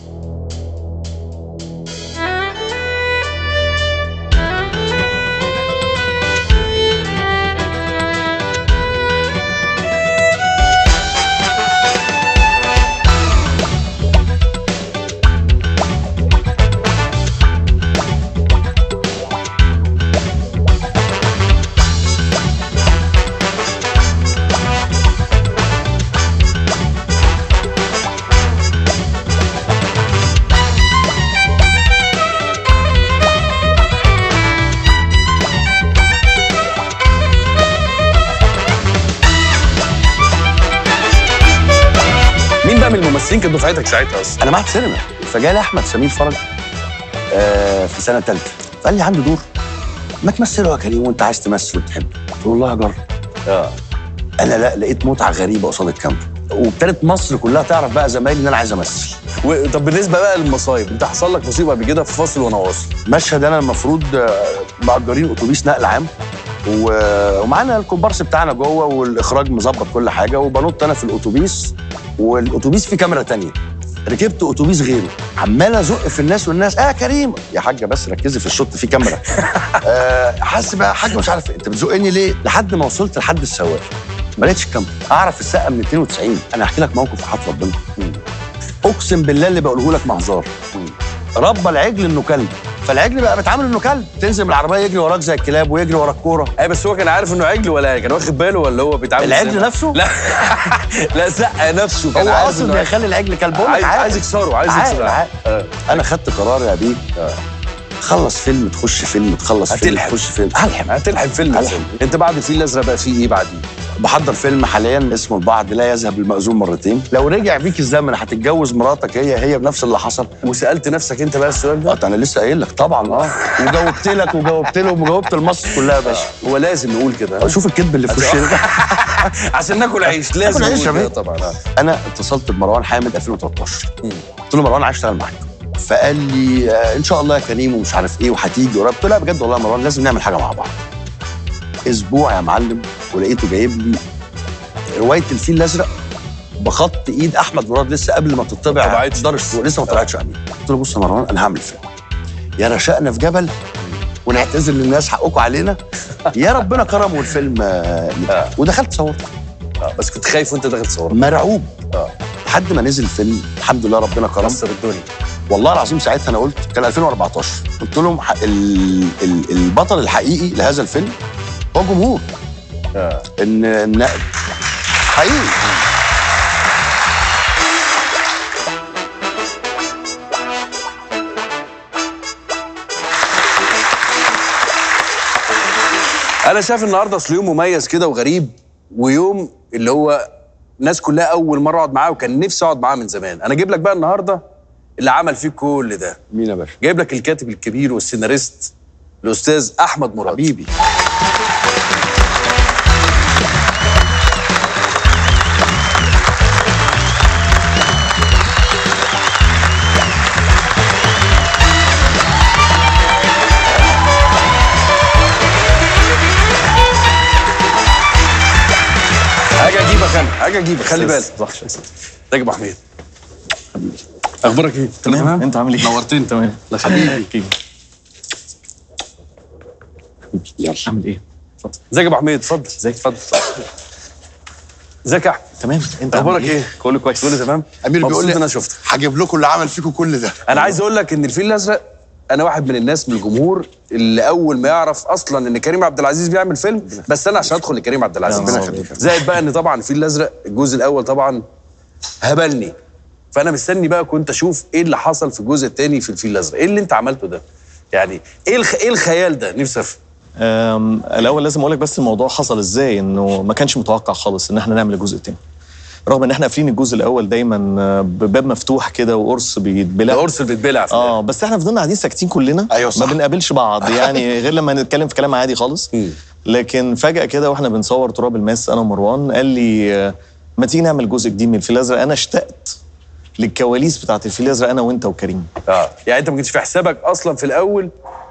مين بقى من الممثلين كان دفعتك ساعتها اصلا؟ انا معهد سينما فجالي احمد سمير فرج آه في سنه ثالثه فقال لي عنده دور ما تمثله يا كريم وانت عايز تمثل وتحب قلت له والله اجرب اه انا لا لقيت متعه غريبه قصاد الكاميرا وابتدت مصر كلها تعرف بقى زمايلي ان انا عايز امثل و... طب بالنسبه بقى للمصايب انت حصل لك مصيبه قبل كده في فاصل وانا واصل مشهد انا المفروض آه، مأجرين اتوبيس نقل عام و- ومعانا الكومبارس بتاعنا جوه والاخراج مظبط كل حاجه وبنط انا في الاتوبيس والاتوبيس فيه كاميرا تانية ركبت اتوبيس غيره عمال ازق في الناس والناس اه كريم يا حاجه بس ركزي في الشوط في كاميرا آه حاسس بقى حاجه مش عارف إيه، انت بتزقني ليه لحد ما وصلت لحد السواق ما لقيتش الكاميرا اعرف السقه من 92 انا هحكي لك موقف وحياه ربنا اقسم بالله اللي بقوله لك مهزار ربى العجل انه كلب فالعجل بقى بيتعامل انه كلب تنزل من العربيه يجري وراك زي الكلاب ويجري ورا الكوره اي بس هو كان عارف انه عجل ولا كان واخد باله ولا هو بيتعامل العجل إزاي؟ نفسه؟ لا لا سقه نفسه كان هو عارف قاصد إنه يخلي العجل كلب بقول لك عايز عادي. عايز يكسره عايز عادي، يكسره عادي. آه. انا خدت قرار يا بيه خلص فيلم تخش فيلم تخلص فيلم هتلحق. تخش فيلم هلحم هتلحق فيلم هلحق. فيلم. انت بعد الفيل الازرق بقى فيه ايه بعديه؟ بحضر فيلم حاليا اسمه البعض لا يذهب المأذون مرتين لو رجع بيك الزمن هتتجوز مراتك هي هي بنفس اللي حصل وسالت نفسك انت بقى السؤال ده؟ اه انا لسه قايل لك طبعا اه وجاوبت لك وجاوبت لهم وجاوبت لمصر كلها يا باشا هو لازم نقول كده شوف الكذب اللي في وشي ده عشان ناكل عيش لازم ناكل عيش نقول يا كده بيه. طبعا آه. انا اتصلت بمروان حامد 2013 مم. قلت له مروان عايز اشتغل معاك فقال لي آه ان شاء الله يا كريم ومش عارف ايه وهتيجي قريب قلت له لا بجد والله يا مروان لازم نعمل حاجه مع بعض اسبوع يا معلم ولقيته جايب لي روايه الفيل الازرق بخط ايد احمد مراد لسه قبل ما تطبع ما طبعتش. دار الشروق لسه ما طلعتش امين قلت له بص يا مروان انا هعمل فيلم يا رشقنا في جبل ونعتذر للناس حقكم علينا يا ربنا كرم والفيلم آه، نجح. ودخلت صورت آه. بس كنت خايف وانت داخل تصور مرعوب اه لحد ما نزل الفيلم الحمد لله ربنا كرم كسر الدنيا والله العظيم ساعتها انا قلت كان 2014 قلت لهم ح- ال- ال- البطل الحقيقي لهذا الفيلم هو الجمهور آه. ان ان حقيقي انا شايف النهارده اصل يوم مميز كده وغريب ويوم اللي هو الناس كلها اول مره اقعد معاه وكان نفسي اقعد معاه من زمان انا جايب لك بقى النهارده اللي عمل فيه كل ده مين يا باشا جايب لك الكاتب الكبير والسيناريست الاستاذ احمد مراد حبيبي حاجه اجيبك انا حاجه اجيبك خلي بالك ازيك يا ابو حميد اخبارك ايه تمام انت عامل ايه؟ نورتني تمام الله يخليك يلا عامل ايه؟ ازيك يا ابو حميد اتفضل ازيك اتفضل ازيك يا احمد تمام انت اخبارك عامل ايه كله كويس كله تمام امير مبسوط بيقول لي إن انا شفتك هجيب لكم اللي عمل فيكم كل ده انا عايز اقول لك ان الفيل الازرق انا واحد من الناس من الجمهور اللي اول ما يعرف اصلا ان كريم عبد العزيز بيعمل فيلم بس انا عشان ادخل لكريم عبد العزيز ربنا يخليك. زائد بقى ان طبعا الفيل الازرق الجزء الاول طبعا هبلني فانا مستني بقى كنت اشوف ايه اللي حصل في الجزء الثاني في الفيل الازرق ايه اللي انت عملته ده يعني ايه الخ... ايه الخيال ده نفسي افهم أم، الاول لازم اقول لك بس الموضوع حصل ازاي انه ما كانش متوقع خالص ان احنا نعمل الجزء الثاني رغم ان احنا قافلين الجزء الاول دايما آه، بباب مفتوح كده وقرص بيتبلع القرص اللي بيتبلع في اه بس احنا فضلنا قاعدين ساكتين كلنا أيوة صح. ما بنقابلش بعض يعني غير لما نتكلم في كلام عادي خالص مم. لكن فجاه كده واحنا بنصور تراب الماس انا ومروان قال لي آه، ما تيجي نعمل جزء جديد من الفيل الازرق انا اشتقت للكواليس بتاعت الفيل الازرق انا وانت وكريم اه يعني انت ما كنتش في حسابك اصلا في الاول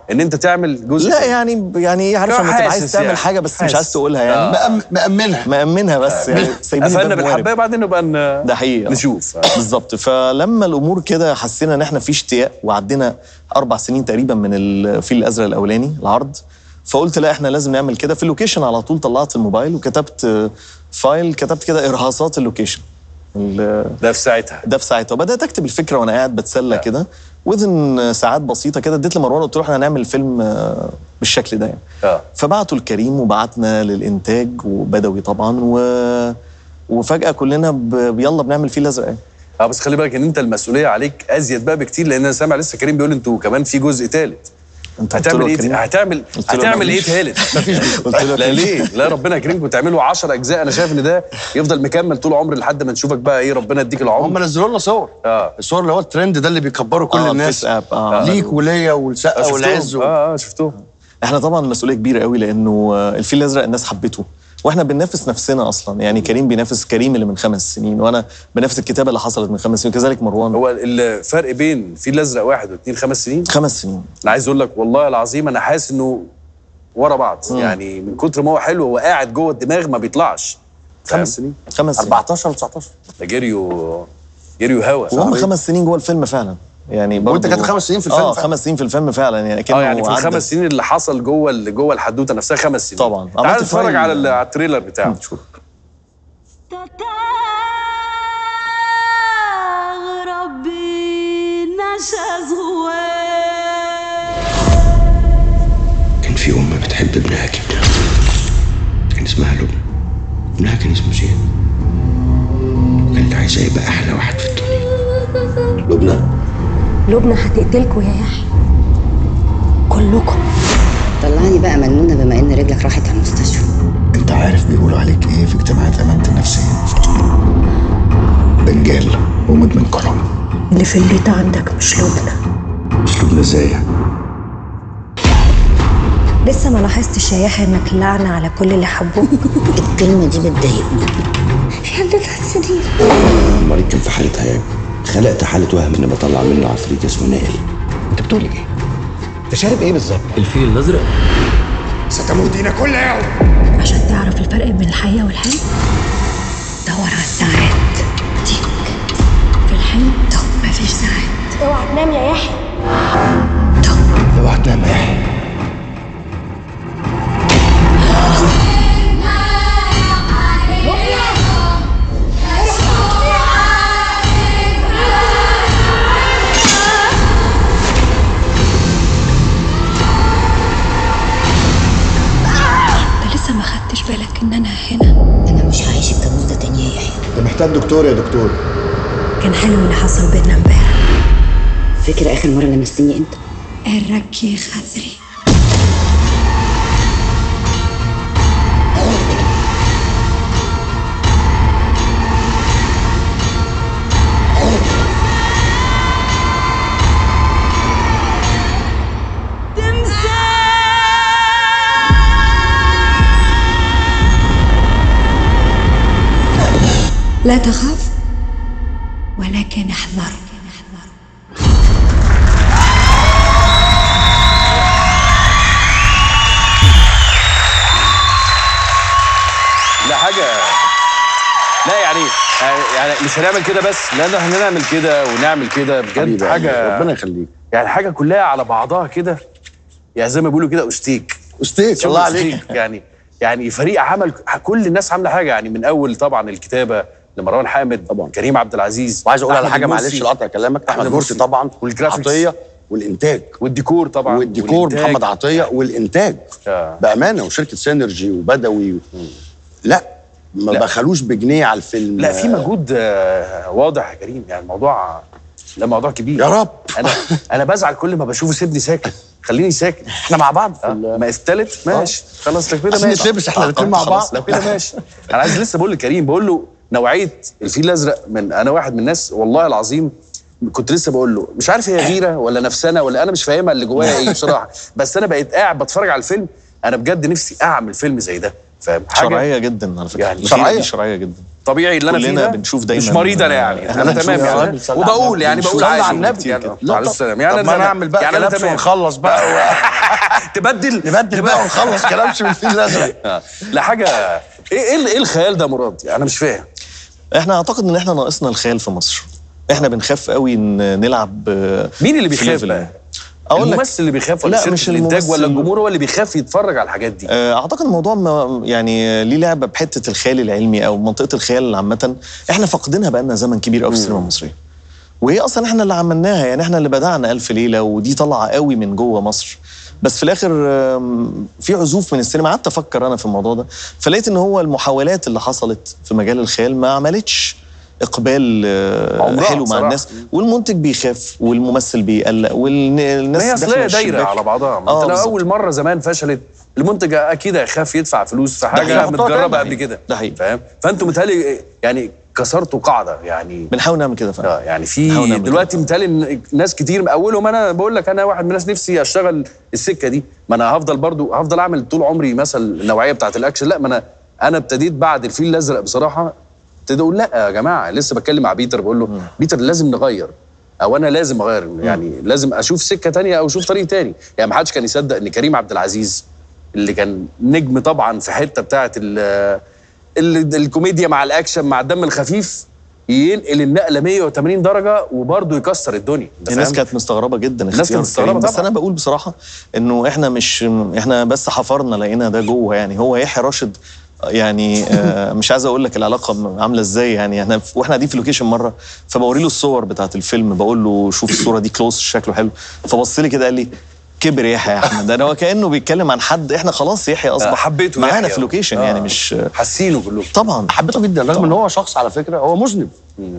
ان انت تعمل جزء لا تاني. يعني يعني عارف لا، لما تبقى حاسس عايز تعمل يعني. حاجه بس مش حاسس. عايز تقولها يعني مأم- مأمنها مأمنها بس يعني سايبين قفلنا الباب بالحبايه موارب. بعدين نبقى ن- ده حقيقي آه. نشوف بالظبط فلما الامور كده حسينا ان احنا في اشتياق وعدينا اربع سنين تقريبا من الفيل الازرق الاولاني العرض فقلت لا احنا لازم نعمل كده في اللوكيشن على طول طلعت الموبايل وكتبت آه، فايل كتبت كده ارهاصات اللوكيشن ال- ده في ساعتها ده في ساعتها وبدات اكتب الفكره وانا قاعد بتسلى كده وذن ساعات بسيطه كده اديت لمروان قلت له احنا هنعمل فيلم آه، بالشكل ده يعني اه فبعتوا الكريم وبعتنا للانتاج وبدوي طبعا و... وفجاه كلنا ب... يلا بنعمل فيل الازرق يعني. اه بس خلي بالك ان انت المسؤوليه عليك ازيد بقى بكتير لان انا سامع لسه كريم بيقول انتوا كمان في جزء ثالث انت قلت له هتعمل يا ايه كريم؟ هتعمل قلت له هتعمل ايه مفيش. ثالث مفيش قلت له لا مفيش. ليه لا ربنا يكرمكم تعملوا 10 اجزاء انا شايف ان ده يفضل مكمل طول عمر لحد ما نشوفك بقى ايه ربنا يديك هم العمر نزلوا لنا صور اه الصور اللي هو الترند ده اللي بيكبروا كل آه، الناس الفيس اب اه ليك وليا والسقا شفتهم. والعز و... اه اه شفتهم احنا طبعا مسؤوليه كبيره قوي لانه آه، الفيل الازرق الناس حبته واحنا بننافس نفسنا اصلا يعني كريم بينافس كريم اللي من خمس سنين وانا بنافس الكتابه اللي حصلت من خمس سنين كذلك مروان هو الفرق بين في الازرق واحد واثنين خمس سنين خمس سنين انا عايز اقول لك والله العظيم انا حاسس انه ورا بعض يعني من كتر ما هو حلو هو قاعد جوه الدماغ ما بيطلعش فاهم؟ خمس سنين خمس سنين 14 و19 ده جريو جريو هوا وهم خمس سنين جوه الفيلم فعلا يعني وانت برضو- كانت خمس سنين في الفيلم اه فعلا. خمس سنين في الفيلم فعلا يعني كانه اه يعني في عدى. الخمس سنين اللي حصل جوه ال- جوه الحدوته نفسها خمس سنين طبعا. تعال عملت نتفرج فايل- على ال- على التريلر بتاعه ربي نشاز كان في أم بتحب ابنها جدا كان اسمها لبنى ابنها كان اسمه زين وكانت عايزة يبقى أحلى واحد في الدنيا لبنى لبنى هتقتلكوا يا يحيى كلكم طلعني بقى مجنونة بما إن رجلك راحت على المستشفى أنت عارف بيقولوا عليك إيه في اجتماعات أمانة النفسية دجال ومدمن كرامة اللي في البيت عندك مش لبنى مش لبنى إزاي يعني؟ لسه ما لاحظتش يا يحيى انك لعنة على كل اللي حبوك الكلمة دي بتضايقني في عندنا سرير المريض كان في حالة هياج خلقت حالة وهم إني بطلع منه عفريت اسمه نائل أنت بتقول إيه؟ أنت شارب إيه بالظبط؟ الفيل الازرق ستموتين كل يوم عشان تعرف الفرق بين الحقيقة والحلم دور على الساعات تيك في الحلم طب مفيش ساعات اوعى تنام يا يحيى طب اوعى تنام يا يحيى انت لسه ما خدتش بالك ان انا هنا أنا مش هعيش الكابوس ده تاني يا يحيى أنت محتاج دكتور يا دكتور كان حلو اللي حصل بينا امبارح فاكر آخر مرة لمستني إمتى؟ الركي خزري لا تخاف ولكن احذر لا حاجه لا يعني يعني مش هنعمل كده بس لان احنا هنعمل كده ونعمل كده بجد حبيبي حاجه ربنا يخليك يعني حاجه كلها على بعضها كده يعني زي ما بيقولوا كده استيك استيك شغل الله عليك أستيك. يعني يعني فريق عمل كل الناس عامله حاجه يعني من اول طبعا الكتابه لمروان حامد طبعا. كريم عبد العزيز وعايز اقول على أحمد حاجه المرسي، معلش لقطع كلامك احمد أحمد مرسي المرسي. طبعا والجرافيكس. عطيه والانتاج والديكور طبعا والديكور والإنتاج. محمد عطيه والانتاج آه. بامانه وشركه سينرجي وبدوي و... لا ما لا. بخلوش بجنيه على الفيلم لا في مجهود آه، واضح يا كريم يعني الموضوع لا موضوع كبير يا رب انا انا بزعل كل ما بشوفه سيبني ساكت خليني ساكت احنا مع بعض في آه، ال- ما التالت ماشي خلاص لو كده عشان ماشي نتلبس احنا الاتنين مع خلاص، بعض. لو كده ماشي انا عايز لسه بقول لكريم بقول له نوعيه الفيل الازرق من انا واحد من الناس والله العظيم كنت لسه بقول له مش عارف هي غيره ولا نفسنا ولا انا مش فاهمها اللي جوايا ايه بصراحه بس انا بقيت قاعد بتفرج على الفيلم انا بجد نفسي اعمل فيلم زي ده فاهم حاجه شرعيه جدا على فكره يعني الخيانة شرعية. دي شرعيه جدا طبيعي اللي انا فيه كلنا ده بنشوف دايما مش مريض انا يعني إحنا انا بنشوف تمام يا يعني راجل صلي على وبقول النبي. يعني بقول صلي عادي على النبي كتير كده. كده. عليه السلام يعني طب أنا ما تمام. نعمل بقى يعني انا كلامش تمام ونخلص بقى و... تبدل نبدل بقى ونخلص كلامش من الفيل الازرق آه. لا حاجه ايه ايه ايه الخيال ده يا مراد انا مش فاهم احنا اعتقد ان احنا ناقصنا الخيال في مصر احنا بنخاف قوي ان نلعب آه، مين اللي في بيخاف level. بقى اقول لك الممثل اللي بيخاف ولا لا، شركة مش الانتاج الممثل. ولا الجمهور هو اللي بيخاف يتفرج على الحاجات دي آه، اعتقد الموضوع ما يعني ليه لعبه بحته الخيال العلمي او منطقه الخيال عامه احنا فاقدينها بقالنا زمن كبير قوي في السينما المصريه وهي اصلا احنا اللي عملناها يعني احنا اللي بدعنا الف ليله ودي طالعه قوي من جوه مصر بس في الاخر آم، في عزوف من السينما قعدت افكر انا في الموضوع ده فلقيت ان هو المحاولات اللي حصلت في مجال الخيال ما عملتش اقبال آه، عمرها حلو مع بصراحة. الناس والمنتج بيخاف والممثل بيقلق والناس ما هي اصل هي دايره على بعضها ما آه، انت لو بالظبط. اول مره زمان فشلت المنتج اكيد هيخاف يدفع فلوس في حاجه حقيقي. متجربه ده قبل كده ده حقيقي. فاهم فانتوا متهيألي يعني كسرتوا قاعده يعني بنحاول نعمل كده فعلا اه يعني نحاول في نعمل دلوقتي متهيألي ان ناس كتير اولهم انا بقول لك انا واحد من الناس نفسي اشتغل السكه دي ما انا هفضل برضو هفضل اعمل طول عمري مثلا النوعيه بتاعت الاكشن لا ما انا انا ابتديت بعد الفيل الازرق بصراحه ابتديت اقول لا يا جماعه لسه بتكلم مع بيتر بقول له بيتر لازم نغير او انا لازم اغير يعني لازم اشوف سكه تانية او اشوف طريق تاني يعني ما حدش كان يصدق ان كريم عبد العزيز اللي كان نجم طبعا في حته بتاعت ال ال- الكوميديا مع الاكشن مع الدم الخفيف ينقل النقله 180 درجه وبرضه يكسر الدنيا انت الناس فاهم؟ كانت مستغربه جدا الناس اختيار كانت مستغربة كريم. بس طبعاً. انا بقول بصراحه انه احنا مش احنا بس حفرنا لقينا ده جوه يعني هو يحيى راشد يعني آه، مش عايز اقول لك العلاقه م- عامله ازاي يعني احنا ف- واحنا قاعدين في اللوكيشن مره فبوري له الصور بتاعت الفيلم بقول له شوف الصوره دي كلوز شكله حلو فبص لي كده قال لي كبر يحيى يا احمد ده هو كانه بيتكلم عن حد احنا خلاص يحيى اصبح حبيته معانا يحيى. في اللوكيشن آه. يعني مش حاسينه كلهم طبعا حبيته جدا رغم ان هو شخص على فكره هو مذنب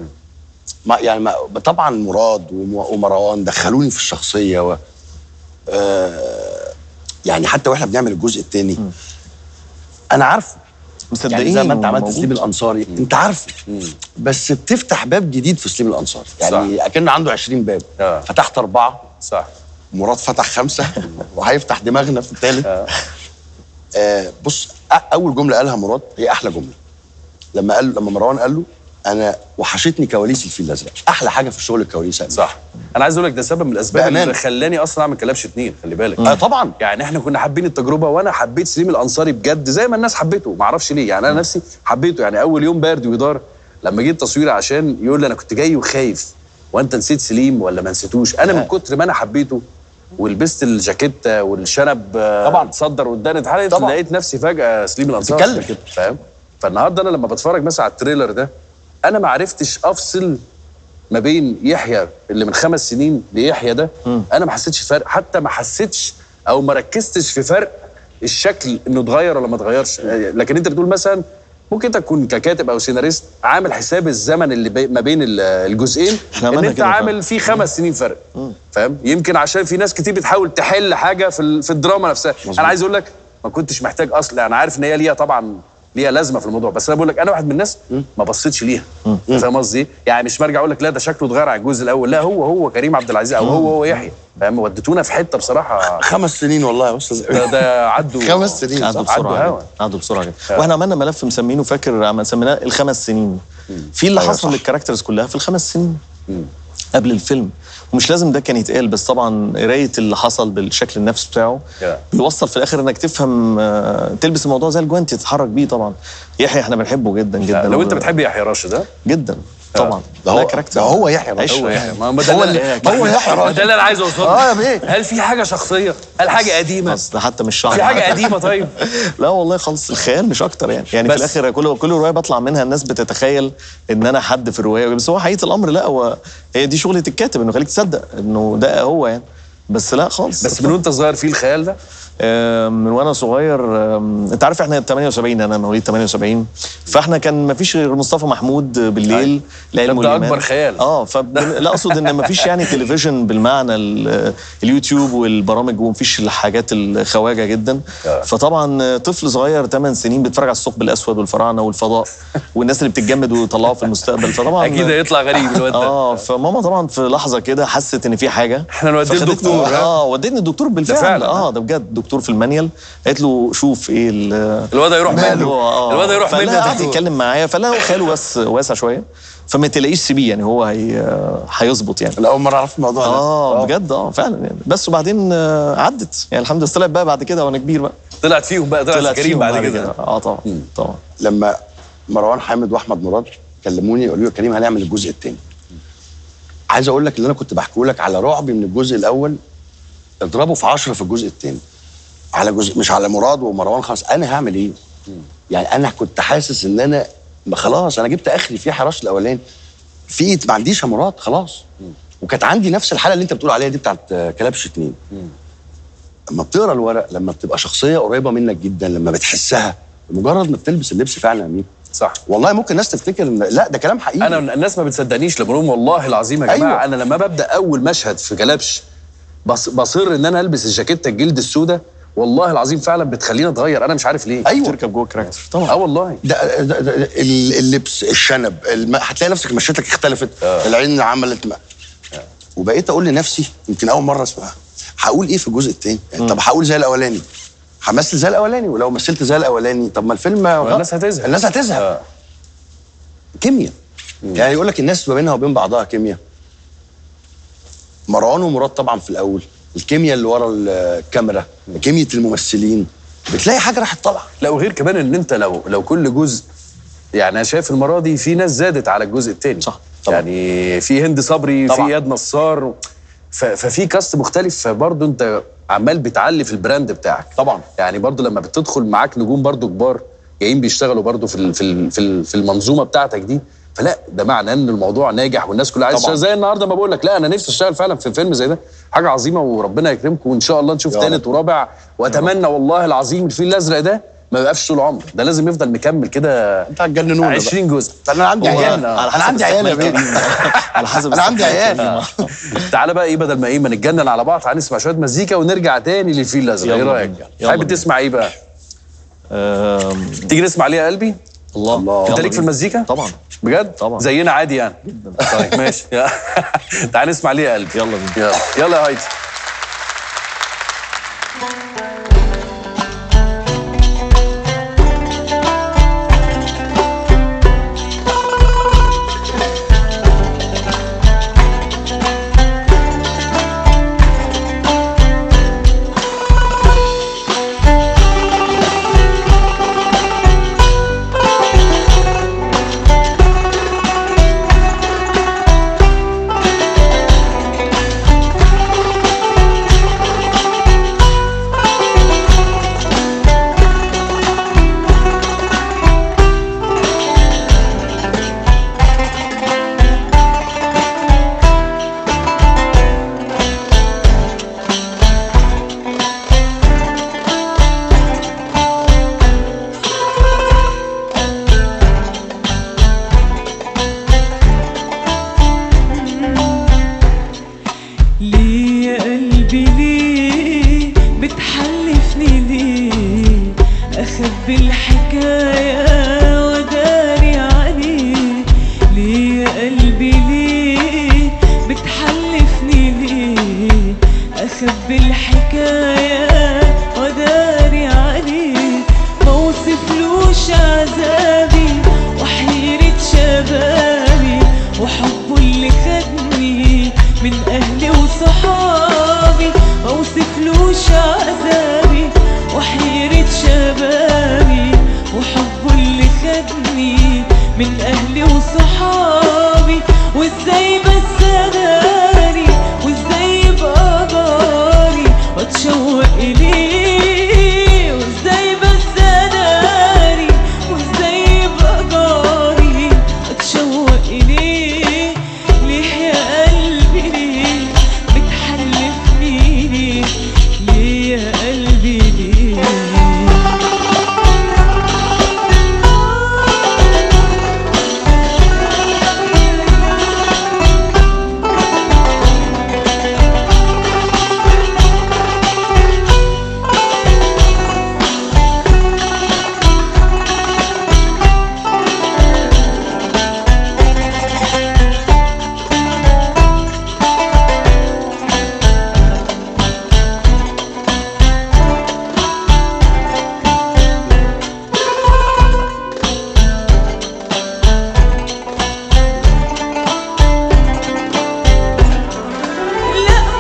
ما يعني ما طبعا مراد وم- ومروان دخلوني في الشخصيه و آه يعني حتى واحنا بنعمل الجزء الثاني انا عارفه مصدقين يعني زي ما انت عملت وموجود. سليم الانصاري انت عارفه بس بتفتح باب جديد في سليم الانصاري يعني اكن عنده 20 باب آه. فتحت اربعه صح مراد فتح خمسه وهيفتح دماغنا في الثالث آه بص أ- اول جمله قالها مراد هي احلى جمله لما قال لما مروان قال له انا وحشتني كواليس الفيل الازرق احلى حاجه في الشغل الكواليس يا أمير. صح انا عايز اقول لك ده سبب من الاسباب بأمانة. اللي خلاني اصلا اعمل كلبش اتنين خلي بالك آه طبعا يعني احنا كنا حابين التجربه وانا حبيت سليم الانصاري بجد زي ما الناس حبيته ما اعرفش ليه يعني انا نفسي حبيته يعني اول يوم بارد ويدار لما جيت تصوير عشان يقول لي انا كنت جاي وخايف وانت نسيت سليم ولا ما نسيتوش انا من كتر ما انا حبيته ولبست الجاكيته والشنب آه، طبعاً. تصدر قدامي اتحرقت طبعاً. لقيت نفسي فجاه سليم الانصاري بتتكلم. كده فاهم فالنهارده انا لما بتفرج مثلا على التريلر ده انا ما عرفتش افصل ما بين يحيى اللي من خمس سنين ليحيى ده انا ما حسيتش فرق حتى ما حسيتش او ما ركزتش في فرق الشكل انه اتغير ولا ما اتغيرش لكن انت بتقول مثلا ممكن انت تكون ككاتب او سيناريست عامل حساب الزمن اللي بي ما بين ال- الجزئين إحنا ان عملنا انت كده عامل فعلا. فيه خمس سنين فرق فاهم يمكن عشان في ناس كتير بتحاول تحل حاجه في ال- في الدراما نفسها انا عايز اقول لك ما كنتش محتاج اصلا انا عارف ان هي ليها طبعا ليها لازمه في الموضوع بس انا بقول لك انا واحد من الناس ما بصيتش ليها فاهم قصدي إيه؟ يعني مش برجع اقول لك لا ده شكله اتغير على الجزء الاول لا هو هو كريم عبد العزيز او هو هو يحيى فاهم وديتونا في حته بصراحه خمس سنين والله يا استاذ ده, ده عدوا خمس سنين عدوا صح؟ بسرعه عدوا هوا. جدا عدوا بسرعه جدا واحنا عملنا ملف مسمينه فاكر عم- سميناه الخمس سنين في اللي أيوة حصل صح. للكاركترز كلها في الخمس سنين قبل الفيلم ومش لازم ده كان يتقال بس طبعا قرايه اللي حصل بالشكل النفسي بتاعه Yeah. بيوصل في الاخر انك تفهم آه، تلبس الموضوع زي الجوانتي تتحرك بيه طبعا يحيى احنا بنحبه جدا جدا لو انت بتحب يحيى راشد ده جدا طبعا ده هو كاركتر ده هو يحيى راشد. عشرة هو يعني. يحيى ما ما ده هو اللي اللي- هو يحيى ما راشد. ده اللي انا عايز اوصله اه يا بيه هل في حاجه شخصيه هل حاجه قديمه بس ده حتى مش شعر في حاجه قديمه طيب لا والله خالص الخيال مش اكتر يعني يعني بس- في الاخر كل كل روايه بطلع منها الناس بتتخيل ان انا حد في الروايه بس هو حقيقه الامر لا هو هي دي شغله الكاتب انه يخليك تصدق انه ده هو يعني بس لا خالص بس من وانت صغير في الخيال ده آم، من وانا صغير آم، انت عارف احنا 78 انا مواليد 78 فاحنا كان ما فيش غير مصطفى محمود بالليل العلم ده والايمان أكبر خيال. اه فب... لا اقصد ان ما فيش يعني تلفزيون بالمعنى ال- اليوتيوب والبرامج ومفيش الحاجات الخواجه جدا آه. فطبعا طفل صغير 8 سنين بيتفرج على الثقب الاسود والفراعنه والفضاء والناس اللي بتتجمد ويطلعوا في المستقبل فطبعا اكيد هيطلع غريب الواد ده اه فماما طبعا في لحظه كده حست ان في حاجه احنا نوديه فخدتني- لدكتور دكتور ها؟ اه ودتني الدكتور بالفعل فعلا. اه ده بجد دكتور في المانيال قالت له شوف ايه ال- الواد هيروح ماله منه اه الواد هيروح منه فلا يا قعد دكتور. يتكلم معايا فلا هو خاله بس واسع شويه فما تلاقيش سيبيه يعني هو هي هيظبط يعني انا اول مره اعرف الموضوع ده اه بجد اه فعلا يعني بس وبعدين آه، عدت يعني الحمد لله طلعت بقى بعد كده وانا كبير بقى طلعت فيهم بقى طلعت طلعت كريم فيهم بعد كده اه طبعا طبعا لما مروان حامد واحمد مراد كلموني قالوا لي يا كريم هنعمل الجزء الثاني عايز اقول لك اللي انا كنت بحكيه لك على رعب من الجزء الاول اضربه في 10 في الجزء الثاني على جزء مش على مراد ومروان خلاص انا هعمل ايه يعني انا كنت حاسس ان انا ما خلاص انا جبت اخري في حراش الاولاني في ما عنديش يا مراد خلاص وكانت عندي نفس الحاله اللي انت بتقول عليها دي بتاعت آه، كلبش اتنين لما بتقرا الورق لما بتبقى شخصيه قريبه منك جدا لما بتحسها مجرد ما بتلبس اللبس فعلا يا امين صح والله ممكن الناس تفتكر ان لا ده كلام حقيقي انا الناس ما بتصدقنيش لما بقول والله العظيم يا جماعه أيوة. انا لما ببدا اول مشهد في جلبش بص بصر ان انا البس الجاكيته الجلد السوداء والله العظيم فعلا بتخليني اتغير انا مش عارف ليه ايوه تركب جوه الكاركتر طبعا اه والله ده, ده, ده ال- اللبس الشنب الم... هتلاقي نفسك مشيتك اختلفت آه. العين عملت ما. وبقيت اقول لنفسي يمكن اول مره اسمعها هقول ايه في الجزء الثاني يعني طب هقول زي الاولاني همثل زي الاولاني ولو مثلت زي الاولاني طب ما الفيلم الناس هتزهق. الناس هتزهق آه. كيمياء يعني يقول لك الناس ما بينها وبين بعضها كيمياء مروان ومراد طبعا في الاول الكيمياء اللي ورا الكاميرا كيمياء الممثلين بتلاقي حاجه راحت طالعه لا وغير كمان ان انت لو لو كل جزء يعني انا شايف المره دي في ناس زادت على الجزء الثاني صح، طبعا. يعني في هند صبري طبعا. في اياد نصار ف- ففي كاست مختلف فبرضه انت عمال بتعلي في البراند بتاعك طبعا. يعني برضه لما بتدخل معاك نجوم برضه كبار جايين بيشتغلوا برضه في ال- في ال- في ال- في المنظومه بتاعتك دي فلا ده معناه ان الموضوع ناجح والناس كلها عايزه طبعا. تشتغل زي النهارده ما بقول لك لا انا نفسي اشتغل فعلا في فيلم زي ده حاجه عظيمه وربنا يكرمكم وان شاء الله نشوف يا ثالث ورابع واتمنى والله العظيم الفيل الازرق ده ما يبقاش طول عمر ده لازم يفضل مكمل كده انت هتجننونا بقى. 20 جزء انا عندي هو عيال على انا عندي عيال يا بيه على حسب انا عندي استحقاق عيال كريم. تعالى بقى ايه بدل ما ايه ما نتجنن على بعض تعالى نسمع شويه مزيكا ونرجع تاني للفيل الازرق ايه يلا رايك؟ بينا. يلا حابب بينا. تسمع ايه بقى؟ آم، تيجي نسمع ليه يا قلبي؟ الله انت يلا ليك في بينا. المزيكا؟ طبعا بجد؟ طبعا. زينا عادي يعني جدا طيب ماشي تعالى نسمع ليه يا قلبي يلا بينا يلا يلا يا هايدي ليه يا قلبي ليه بتحلفني ليه اخبي الحكايه وداري عليه ليه يا قلبي ليه بتحلفني ليه اخبي الحكايه وداري عليه ما وصفلوش عذابي وحيرة شبابي وحبه اللي خدني من اهلي وصحابي ما وصفلوش عذابي وحيرة شبابي وحبه اللي خدني من اهلي وصحابي وازاي بس اغاني وازاي يبقى جاري واتشوق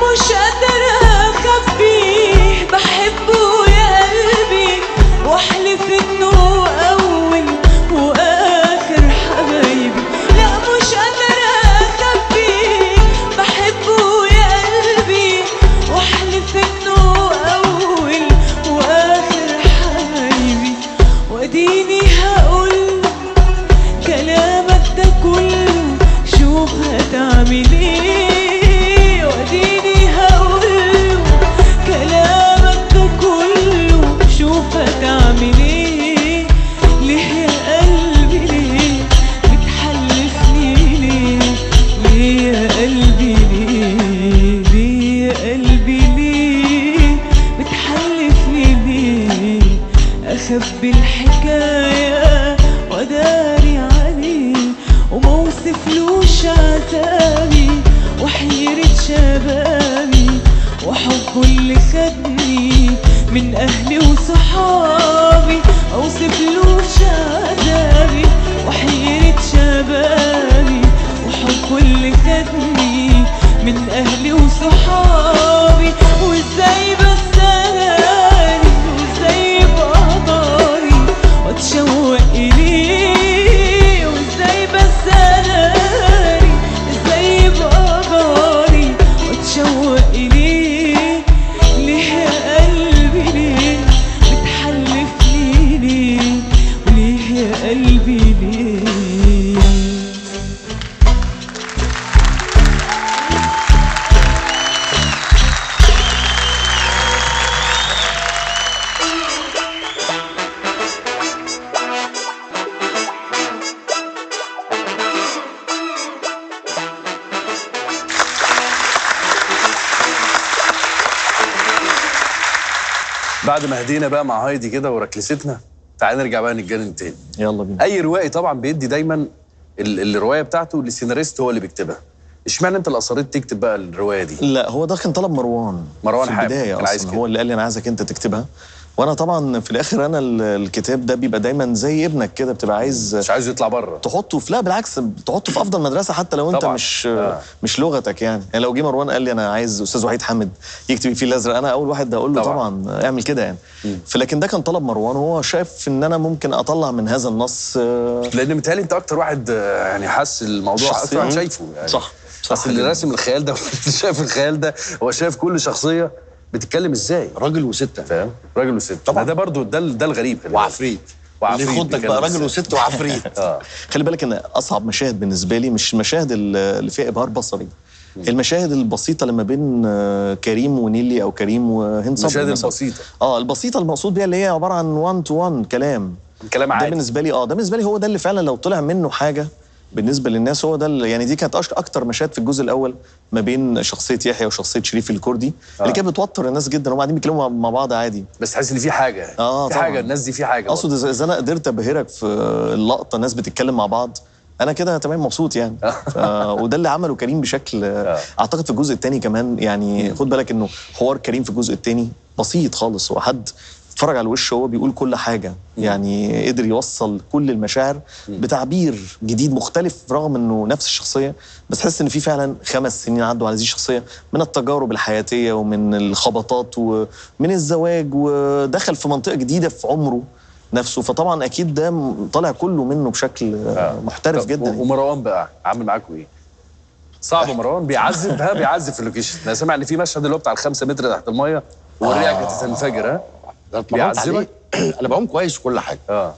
مش قادرة أخبيه بحبه يا قلبي واحلف انه اول واخر حبايبي لا مش قادرة اخبيه بحبه يا قلبي واحلف انه اول واخر حبايبي واديني هقول كلامك ده كله شوف هتعمل ايه واديني هقول كلامك ده كله شوف هتعمل ايه ليه يا قلبي ليه بتحلفني ليه ليه يا قلبي ليه ليه يا قلبي ليه بتحلفني ليه اخبي الحكايه وداري عليه وما وصفلوش عذابي وحيرة شبابي وحبه اللي خدني من اهلي وصحابي اوصفلوش عذابي وحيرة شبابي وحبه اللي خدني من اهلي وصحابي وازاي بس اناني وازاي بقدري واتشوق اليه وازاي بس اناني ازاي بقدري واتشوق اليه ليه يا قلبي ليه بتحلفني ليه وليه يا قلبي ليه بعد ما هدينا بقى مع هايدي كده وركلستنا تعال نرجع بقى نتجنن تاني يلا بينا اي روائي طبعا بيدي دايما ال- الروايه بتاعته للسيناريست هو اللي بيكتبها اشمعنى انت اللي اصريت تكتب بقى الروايه دي لا هو ده كان طلب مروان مروان في حامد البدايه كان عايز اصلا كده. هو اللي قال لي انا عايزك انت تكتبها وانا طبعا في الاخر انا ال- الكتاب ده بيبقى دايما زي ابنك كده بتبقى عايز مش عايز يطلع بره تحطه في لا بالعكس تحطه في افضل مدرسه حتى لو انت طبعاً. مش آه. مش لغتك يعني يعني لو جه مروان قال لي انا عايز استاذ وحيد حامد يكتب الفيل الازرق انا اول واحد هقول له طبعاً. طبعا, اعمل كده يعني فلكن ده كان طلب مروان وهو شايف ان انا ممكن اطلع من هذا النص آه، لان متهيألي انت اكتر واحد آه، يعني حس الموضوع شخصية. اكتر واحد شايفه يعني صح صح اصل اللي جداً. راسم الخيال ده واللي شايف الخيال ده هو شايف كل شخصيه بتتكلم ازاي راجل وستة فاهم راجل وست طبعا ده برضو ده ده الغريب خلي بالك. وعفريت وعفريت اللي يخضك بيتكلم بقى راجل إزاي. وست وعفريت اه خلي بالك ان اصعب مشاهد بالنسبه لي مش المشاهد اللي فيها ابهار بصري المشاهد البسيطه اللي ما بين آه، كريم ونيلي او كريم وهند صبري المشاهد مثلاً. البسيطه اه البسيطه المقصود بيها اللي هي عباره عن 1 تو 1 كلام كلام ده عادي بالنسبه لي اه ده بالنسبه لي هو ده اللي فعلا لو طلع منه حاجه بالنسبه للناس هو ده اللي يعني دي كانت أش- اكتر مشاهد في الجزء الاول ما بين شخصيه يحيى وشخصيه شريف الكردي اللي كانت بتوتر الناس جدا وهم قاعدين بيتكلموا مع بعض عادي بس تحس ان في حاجه آه، في طبعاً. حاجه الناس دي في حاجه اقصد إذا- اذا انا قدرت ابهرك في اللقطه الناس بتتكلم مع بعض انا كده تمام مبسوط يعني ف... وده اللي عمله كريم بشكل اعتقد في الجزء الثاني كمان يعني خد بالك انه حوار كريم في الجزء الثاني بسيط خالص هو حد اتفرج على الوش هو بيقول كل حاجه يعني قدر يوصل كل المشاعر بتعبير جديد مختلف رغم انه نفس الشخصيه بس تحس ان في فعلا خمس سنين عدوا على هذه الشخصيه من التجارب الحياتيه ومن الخبطات ومن الزواج ودخل في منطقه جديده في عمره نفسه فطبعا اكيد ده م- طالع كله منه بشكل آه. محترف طب جدا و- ومروان بقى عامل معاكم ايه؟ صعب مروان بيعذب ها بيعذب في اللوكيشن انا سامع ان في مشهد اللي هو بتاع الخمسة متر تحت الميه والريح كانت هتنفجر ها ده اتمرنت عليه بيعذبك؟ انا بعوم كويس وكل حاجه اه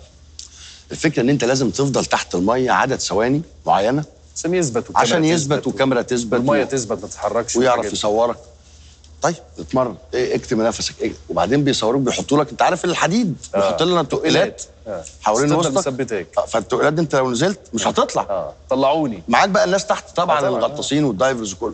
الفكره ان انت لازم تفضل تحت الميه عدد ثواني معينه عشان يثبت والكاميرا عشان يثبت تثبت والكاميرا تثبت والميه و- تثبت ما تتحركش ويعرف والحاجات دي. يصورك طيب اتمرن إيه، اكتم نفسك إيه. وبعدين بيصوروك بيحطوا لك انت عارف الحديد بيحط لنا تقلات آه. حوالين تفضل وسطك مثبتاك آه، فالتقلات دي انت لو نزلت مش هتطلع اه طلعوني معاك بقى الناس تحت طبعا آه، طبعاً. الغطاسين والدايفرز وكله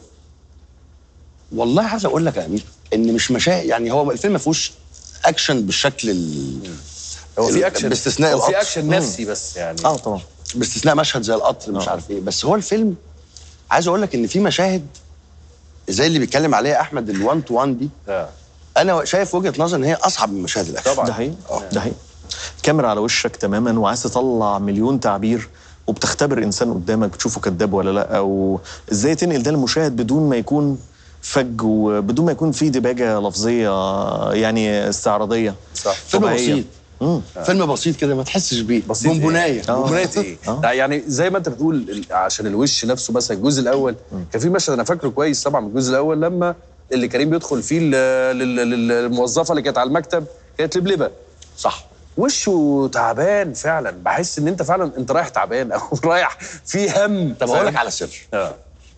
والله عايز اقول لك يا امير ان مش مشاهد يعني هو الفيلم ما فيهوش اكشن بالشكل ال... هو في ال- اكشن باستثناء هو في القطر. اكشن نفسي بس يعني اه طبعا باستثناء مشهد زي القطر مش آه. عارف ايه بس هو الفيلم عايز اقول لك ان في مشاهد زي اللي بيتكلم عليها احمد ال1 تو 1 دي آه. انا شايف وجهه نظر ان هي اصعب من مشاهد الاكشن طبعاً. ده حقيقي ده حقيقي كاميرا على وشك تماما وعايز تطلع مليون تعبير وبتختبر انسان قدامك بتشوفه كذاب ولا لا او ازاي تنقل ده للمشاهد بدون ما يكون فج وبدون ما يكون في دباجه لفظيه يعني استعراضيه صح فيلم طبيعية. بسيط فيلم بسيط كده ما تحسش بيه بسيط بونبونايه آه. بونبونايه ايه؟ آه. ده يعني زي ما انت بتقول ال- عشان الوش نفسه مثلا الجزء الاول كان في مشهد انا فاكره كويس طبعا من الجزء الاول لما اللي كريم بيدخل فيه ل- لل- لل- للموظفه اللي كانت على المكتب كانت لبلبه صح وشه تعبان فعلا بحس ان انت فعلا انت رايح تعبان او رايح في هم طب اقول لك على سر اه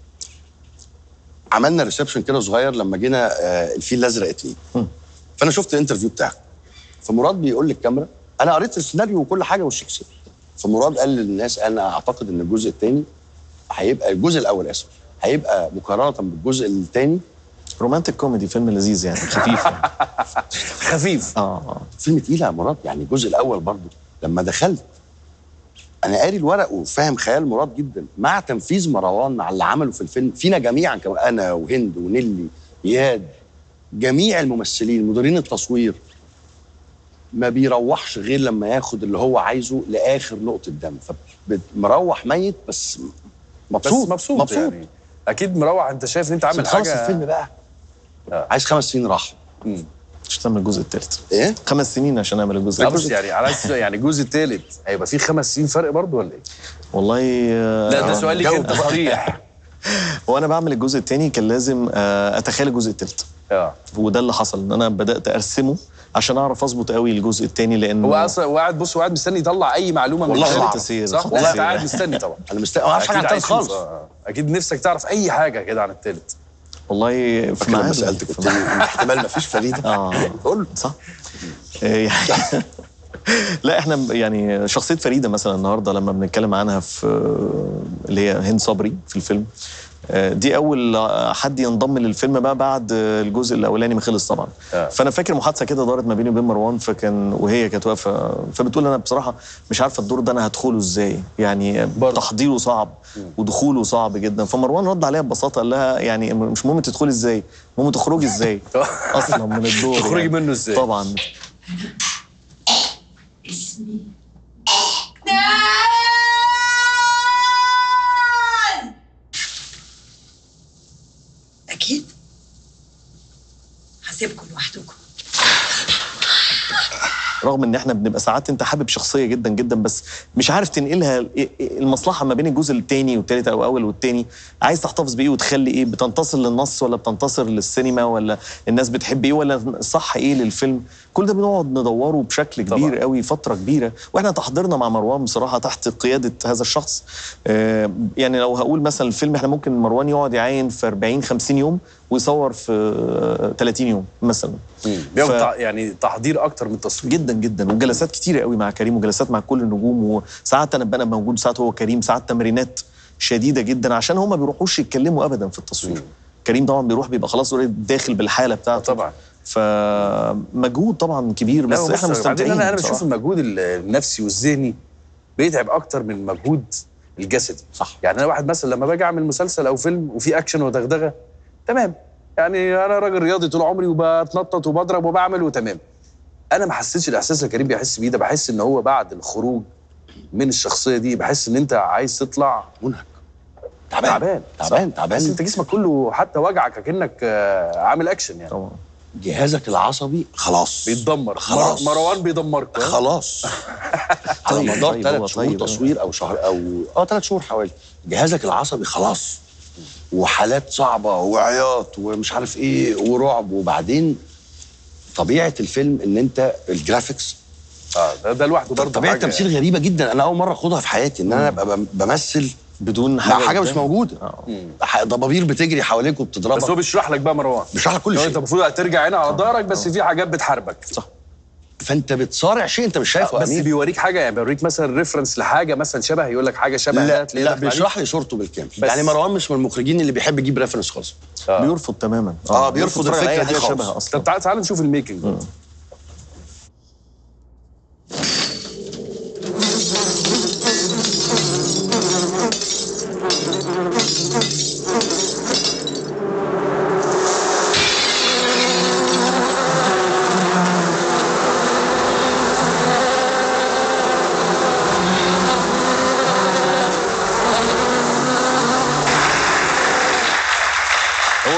عملنا ريسبشن كده صغير لما جينا آه، الفيل الازرق اتنين فانا شفت الانترفيو بتاعك فمراد بيقول للكاميرا انا قريت السيناريو وكل حاجه والشخصيه فمراد قال للناس انا اعتقد ان الجزء الثاني هيبقى الجزء الاول اسف هيبقى مقارنه بالجزء الثاني رومانتك كوميدي فيلم لذيذ يعني خفيف يعني. خفيف اه اه فيلم تقيل يا مراد يعني الجزء الاول برضو لما دخلت انا قاري الورق وفاهم خيال مراد جدا مع تنفيذ مروان على اللي عمله في الفيلم فينا جميعا كمان انا وهند ونيلي اياد جميع الممثلين مديرين التصوير ما بيروحش غير لما ياخد اللي هو عايزه لاخر نقطه دم فمروح ميت بس مبسوط بس مبسوط, مبسوط يعني اكيد مروح انت شايف ان انت عامل عشان تخلص حاجه الفيلم بقى آه. عايز خمس سنين راحه عشان تعمل الجزء الثالث ايه خمس سنين عشان اعمل الجزء لا الثالث بس يعني على أساس يعني الجزء الثالث هيبقى فيه خمس سنين فرق برضه ولا ايه؟ والله آه، لا ده سؤال ليك جاوب انت صريح وانا بعمل الجزء الثاني كان لازم آه، اتخيل الجزء الثالث اه وده اللي حصل ان انا بدات ارسمه عشان اعرف اظبط قوي الجزء الثاني لان هو اصلا هو قاعد بص هو قاعد مستني يطلع اي معلومه من والله الكتاب. العظيم. تسير. صح؟ والله لا انت تسير. قاعد مستني طبعا انا مست... ما اعرفش حاجه عن اكيد التالت عايز تشوف، خالص آه، آه. اكيد نفسك تعرف اي حاجه كده عن الثالث والله في فاكر لما ميعاده. سالتك في قلت لي احتمال ما فيش فريده اه قول صح آه، يعني لا احنا يعني شخصيه فريده مثلا النهارده لما بنتكلم عنها في اللي هي هند صبري في الفيلم آه، دي اول حد ينضم للفيلم بقى بعد الجزء الاولاني ما خلص طبعا آه. فانا فاكر محادثه كده دارت ما بيني وبين مروان فكان وهي كانت واقفه فبتقول انا بصراحه مش عارفه الدور ده انا هدخله ازاي يعني برضه. تحضيره صعب ودخوله صعب جدا فمروان رد عليها ببساطه قال لها يعني مش مهم تدخلي ازاي المهم تخرجي ازاي اصلا من الدور تخرجي يعني. منه إزاي؟ طبعا أكيد هسيبكم لوحدكم رغم ان احنا بنبقى ساعات انت حابب شخصيه جدا جدا بس مش عارف تنقلها ال- المصلحه ما بين الجزء الثاني والثالث او اول والثاني عايز تحتفظ بايه وتخلي ايه بتنتصر للنص ولا بتنتصر للسينما ولا الناس بتحب ايه ولا صح ايه للفيلم كل ده بنقعد ندوره بشكل كبير طبعاً. قوي فتره كبيره واحنا تحضيرنا مع مروان بصراحه تحت قياده هذا الشخص آه، يعني لو هقول مثلا الفيلم احنا ممكن مروان يقعد يعاين في 40 50 يوم ويصور في آه، 30 يوم مثلا بياخد ف- تع- يعني تحضير اكتر من التصوير جدا جدا وجلسات كتيره قوي مع كريم وجلسات مع كل النجوم وساعات انا ببقى موجود ساعات هو كريم ساعات تمرينات شديده جدا عشان هما بيروحوش يتكلموا ابدا في التصوير كريم طبعا بيروح بيبقى خلاص already داخل بالحاله بتاعته طبعا فمجهود طبعا كبير بس لا، بص، احنا بعدين مستمتعين انا انا بشوف بصراحة. المجهود ال- النفسي والذهني بيتعب اكتر من المجهود الجسدي صح. يعني انا واحد مثلا لما باجي اعمل مسلسل او فيلم وفي اكشن ودغدغه تمام يعني انا راجل رياضي طول عمري وبتنطط وبضرب وبعمل وتمام انا ما حسيتش الاحساس اللي كريم بيحس بيه ده بحس ان هو بعد الخروج من الشخصيه دي بحس ان انت عايز تطلع منهك تعبان تعبان تعبان بس تعبان انت جسمك كله حتى وجعك كأنك آه، عامل اكشن يعني طبعا جهازك العصبي خلاص بيتدمر خلاص. مر- مروان بيدمرك ها؟ خلاص على طيب، مدار طيب، ثلاث هو شهور طيب. تصوير او شهر او اه ثلاث شهور حوالي جهازك العصبي خلاص وحالات صعبه وعياط ومش عارف ايه ورعب وبعدين طبيعه الفيلم ان انت الجرافيكس اه ده, ده لوحده برضه طبيعه حاجة التمثيل غريبه جدا انا اول مره اخدها في حياتي ان انا ابقى بم- بمثل بدون مع حاجه حاجه مش قدام. موجوده آه. ح- ضبابير بتجري حواليك بس هو وبتضربك بيشرح لك بقى مروان بيشرح لك كل لو شيء انت المفروض هترجع هنا على ظهرك بس في حاجات بتحاربك صح فانت بتصارع شيء انت مش شايفه بس أمير. بيوريك حاجه يعني بيوريك مثلا ريفرنس لحاجه مثلا شبه يقول لك حاجه شبه ده لا تلاقيه لا داخل عليك. بيشرح لي صورته بالكامل بس. يعني مروان مش من المخرجين اللي بيحب يجيب ريفرنس خالص آه. بيرفض تماما آه، بيرفض الفكره أي دي حاجة شبه خالص. اصلا طب تعال تعال نشوف الميكنج برضه. هو صح يعني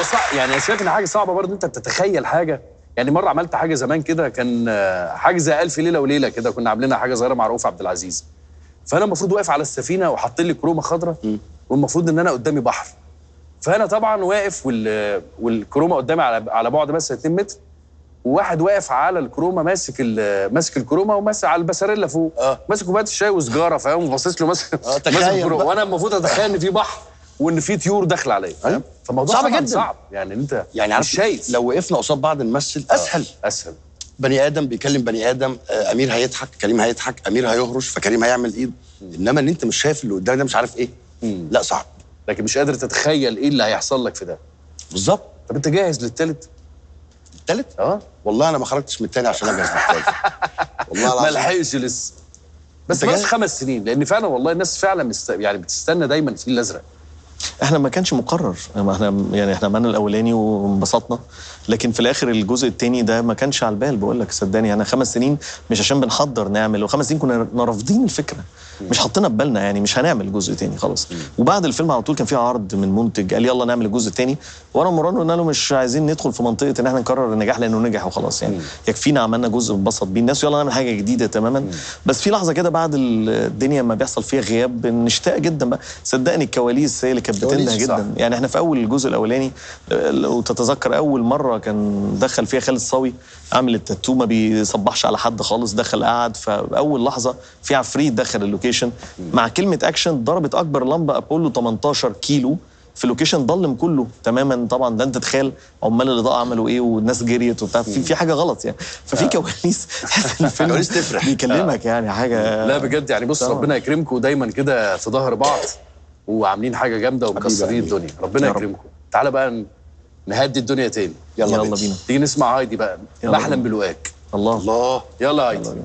يعني انا شايف ان حاجه صعبه برضه انت بتتخيل حاجه يعني مره عملت حاجه زمان كده كان آه، حاجه زي الف ليله وليله كده كنا عاملينها حاجه صغيره مع رؤوف عبد العزيز فانا المفروض واقف على السفينه وحاطين لي كرومه خضراء والمفروض ان انا قدامي بحر فانا طبعا واقف وال... والكرومه قدامي على على بعد مثلا 2 متر وواحد واقف على الكرومه ماسك ال... ماسك الكرومه وماسك على البساريلا فوق آه. ماسك كوبايه الشاي وسجاره فاهم وباصص له ماسك آه، ماسك تخيل الكرومة. بقى. وانا المفروض اتخيل ان في بحر وان في طيور داخله عليا فاهم فالموضوع صعب طبعاً جداً. صعب يعني انت يعني مش عارف شايف لو وقفنا قصاد بعض نمثل اسهل اسهل بني ادم بيكلم بني ادم آه، امير هيضحك كريم هيضحك امير هيهرش فكريم هيعمل ايد انما ان انت مش شايف اللي قدامك ده مش عارف ايه لا صعب لكن مش قادر تتخيل ايه اللي هيحصل لك في ده بالظبط طب انت جاهز للتالت التالت اه والله انا ما خرجتش من التاني عشان اجهز للتالت والله ما العظيم لحقش لسه بس أنت بس جاهز؟ خمس سنين لان فعلا والله الناس فعلا مست... يعني بتستنى دايما الفيل الازرق احنا ما كانش مقرر ما احنا يعني احنا عملنا الاولاني وانبسطنا لكن في الاخر الجزء الثاني ده ما كانش على البال بقول لك صدقني انا خمس سنين مش عشان بنحضر نعمل وخمس سنين كنا رافضين الفكره مش حاطينها في بالنا يعني مش هنعمل جزء تاني خلاص وبعد الفيلم على طول كان في عرض من منتج قال يلا نعمل الجزء الثاني وانا ومروان قلنا له مش عايزين ندخل في منطقه ان احنا نكرر النجاح لانه نجح وخلاص يعني يكفينا عملنا جزء انبسط بيه الناس يلا نعمل حاجه جديده تماما بس في لحظه كده بعد الدنيا ما بيحصل فيها غياب بنشتاق جدا بقى صدقني الكواليس هي اللي كانت كواليس، بتنده صح. جدا يعني احنا في اول الجزء الاولاني آه، لو تتذكر اول مره كان دخل فيها خالد صاوي عامل التاتو ما بيصبحش على حد خالص دخل قعد فاول لحظه في عفريت دخل اللوكيشن مع كلمه اكشن ضربت اكبر لمبه ابولو 18 كيلو في اللوكيشن ضلم كله تماما طبعا ده انت تخيل عمال الاضاءه عملوا ايه والناس جريت وبتاع في, في حاجه غلط يعني ففي كواليس تحس ان الفيلم كواليس تفرح. بيكلمك يعني حاجه لا بجد يعني بص طبعاً. ربنا يكرمكم دايما كده في ظهر بعض وعاملين حاجه جامده ومكسرين أمين. الدنيا ربنا يا رب. يكرمكم تعالى بقى ن- نهدي الدنيا تاني يلا, يلا بينا. بينا تيجي نسمع هايدي بقى يلا بحلم بينا. بالوقاك الله الله يلا هايدي يلا بينا.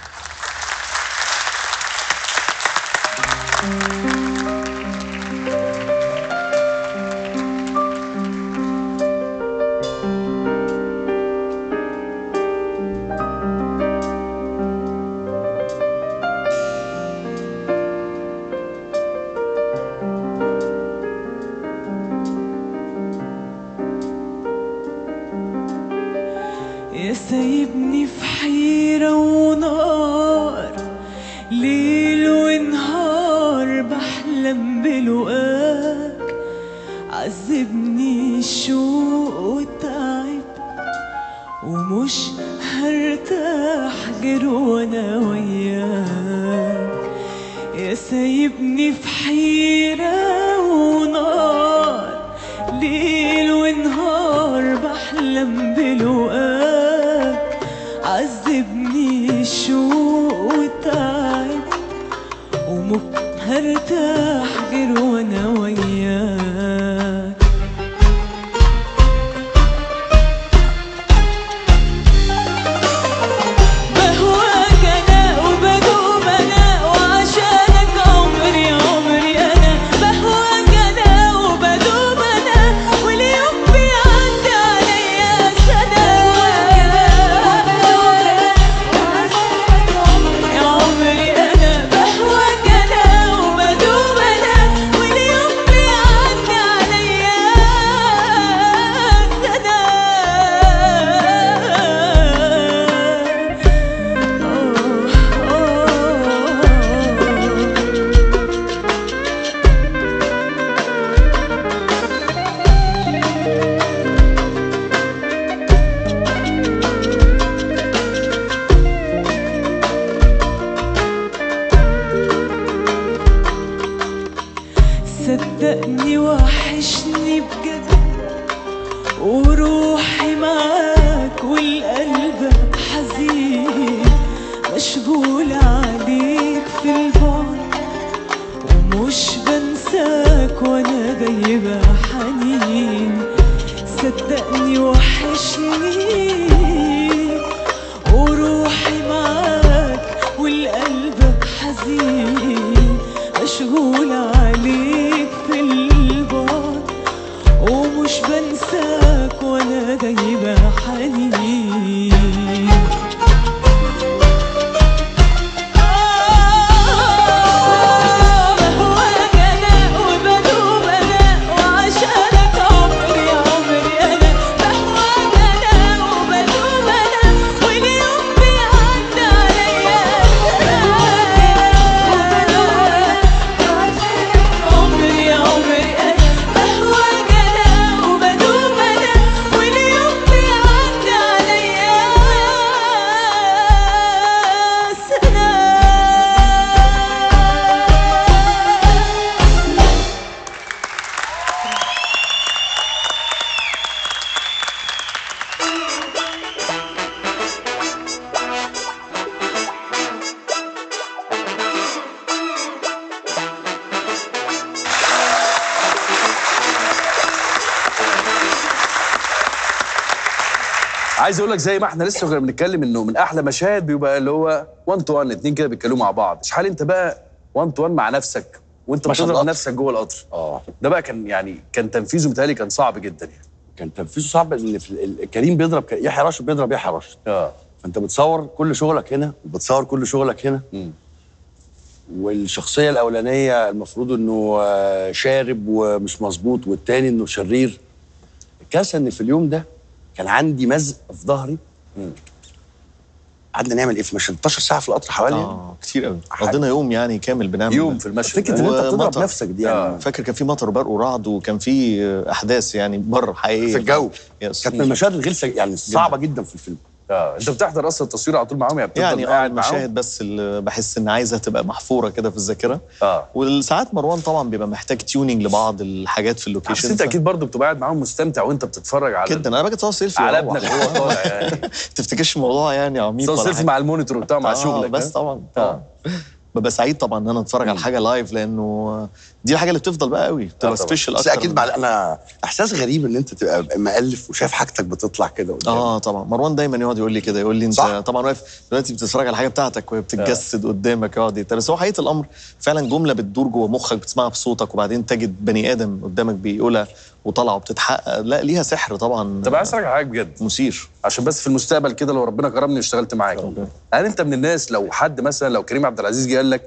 يا سايبني في حيرة ونار ليل ونهار بحلم بلقاك عذبني الشوق والتعب ومش هرتاح غير وانا وياك يا سايبني في حيرة ونار ليل ونهار بحلم بلقاك عذبني الشوق والتعب ومش هرتاح غير وانا وياك بهواك انا وبدوم انا وعشانك عمري عمري انا بهواك انا وبدوم انا واليوم بيعدي عليا سنه يا عمري انا بهواك انا وبدوم انا واليوم بيعدي عليا سنه صدقني وحشني بجد وروحي معاك والقلب حزين مشغول عليك في البعد ومش بنساك وانا جايبة حنين صدقني وحشني وروحي معاك والقلب حزين مشغول عليك في البعد ومش بنساك وانا جايبة حنين بهواك انا وبدوب انا وعشانك عمري عمري عايز اقول لك زي ما احنا لسه كنا بنتكلم انه من احلى مشاهد بيبقى اللي هو 1 تو 1 اتنين كده بيتكلموا مع بعض اشحال انت بقى 1 تو 1 مع نفسك وانت مشهد بتضرب القطر. نفسك جوه القطر اه ده بقى كان يعني كان تنفيذه متهيألي كان صعب جدا يعني كان تنفيذه صعب ان في ال- كريم بيضرب ك- يحيى راشد بيضرب يحيى راشد اه فانت بتصور كل شغلك هنا وبتصور كل شغلك هنا مم. والشخصيه الاولانيه المفروض انه آه، شارب ومش مظبوط والتاني انه شرير الكارثه ان في اليوم ده كان عندي مزق في ظهري قعدنا نعمل ايه في مشهد 12 ساعه في القطر حوالي اه كتير قوي حاجة. قضينا يوم يعني كامل بنعمل يوم في المشهد فكره ده. ان انت بتضرب ومطر. نفسك دي يعني آه. فاكر كان في مطر وبرق ورعد وكان في احداث يعني بره حقيقيه في الجو يس. كانت من المشاهد الغير سج- يعني صعبه جدا في الفيلم اه انت بتحضر اصلا التصوير على طول معاهم يعني بتفضل يعني اه قاعد معاهم المشاهد بس اللي بحس ان عايزها تبقى محفوره كده في الذاكره اه والساعات مروان طبعا بيبقى محتاج تيونينج لبعض الحاجات في بس اللوكيشن انت ف- اكيد برضه بتبقى قاعد معاهم مستمتع وانت بتتفرج على جدا انا باجي اتصور سيلفي على وأروح. ابنك وهو طالع يعني تفتكرش الموضوع يعني عميق تصور ولا سيلفي حاجة. مع المونيتور وبتاع مع آه، شغلك بس ها؟ طبعا طبعا ببقى سعيد طبعا ان انا اتفرج على حاجه لايف لانه دي الحاجه اللي بتفضل بقى قوي بتبقى طبعاً. سبيشال بس اكتر اكيد بعد انا احساس غريب ان انت تبقى مؤلف وشايف حاجتك بتطلع كده قدام اه طبعا مروان دايما يقعد يقول لي كده يقول لي انت صح. طبعا واقف دلوقتي بتتفرج على حاجه بتاعتك وهي بتتجسد قدامك يقعد يت- بس هو حقيقه الامر فعلا جمله بتدور جوه مخك بتسمعها بصوتك وبعدين تجد بني ادم قدامك بيقولها وطالعه وبتتحقق لا ليها سحر طبعا طب عايز اسالك على حاجه بجد مثير عشان بس في المستقبل كده لو ربنا كرمني واشتغلت معاك ربنا. هل انت من الناس لو حد مثلا لو كريم عبد العزيز جه قال لك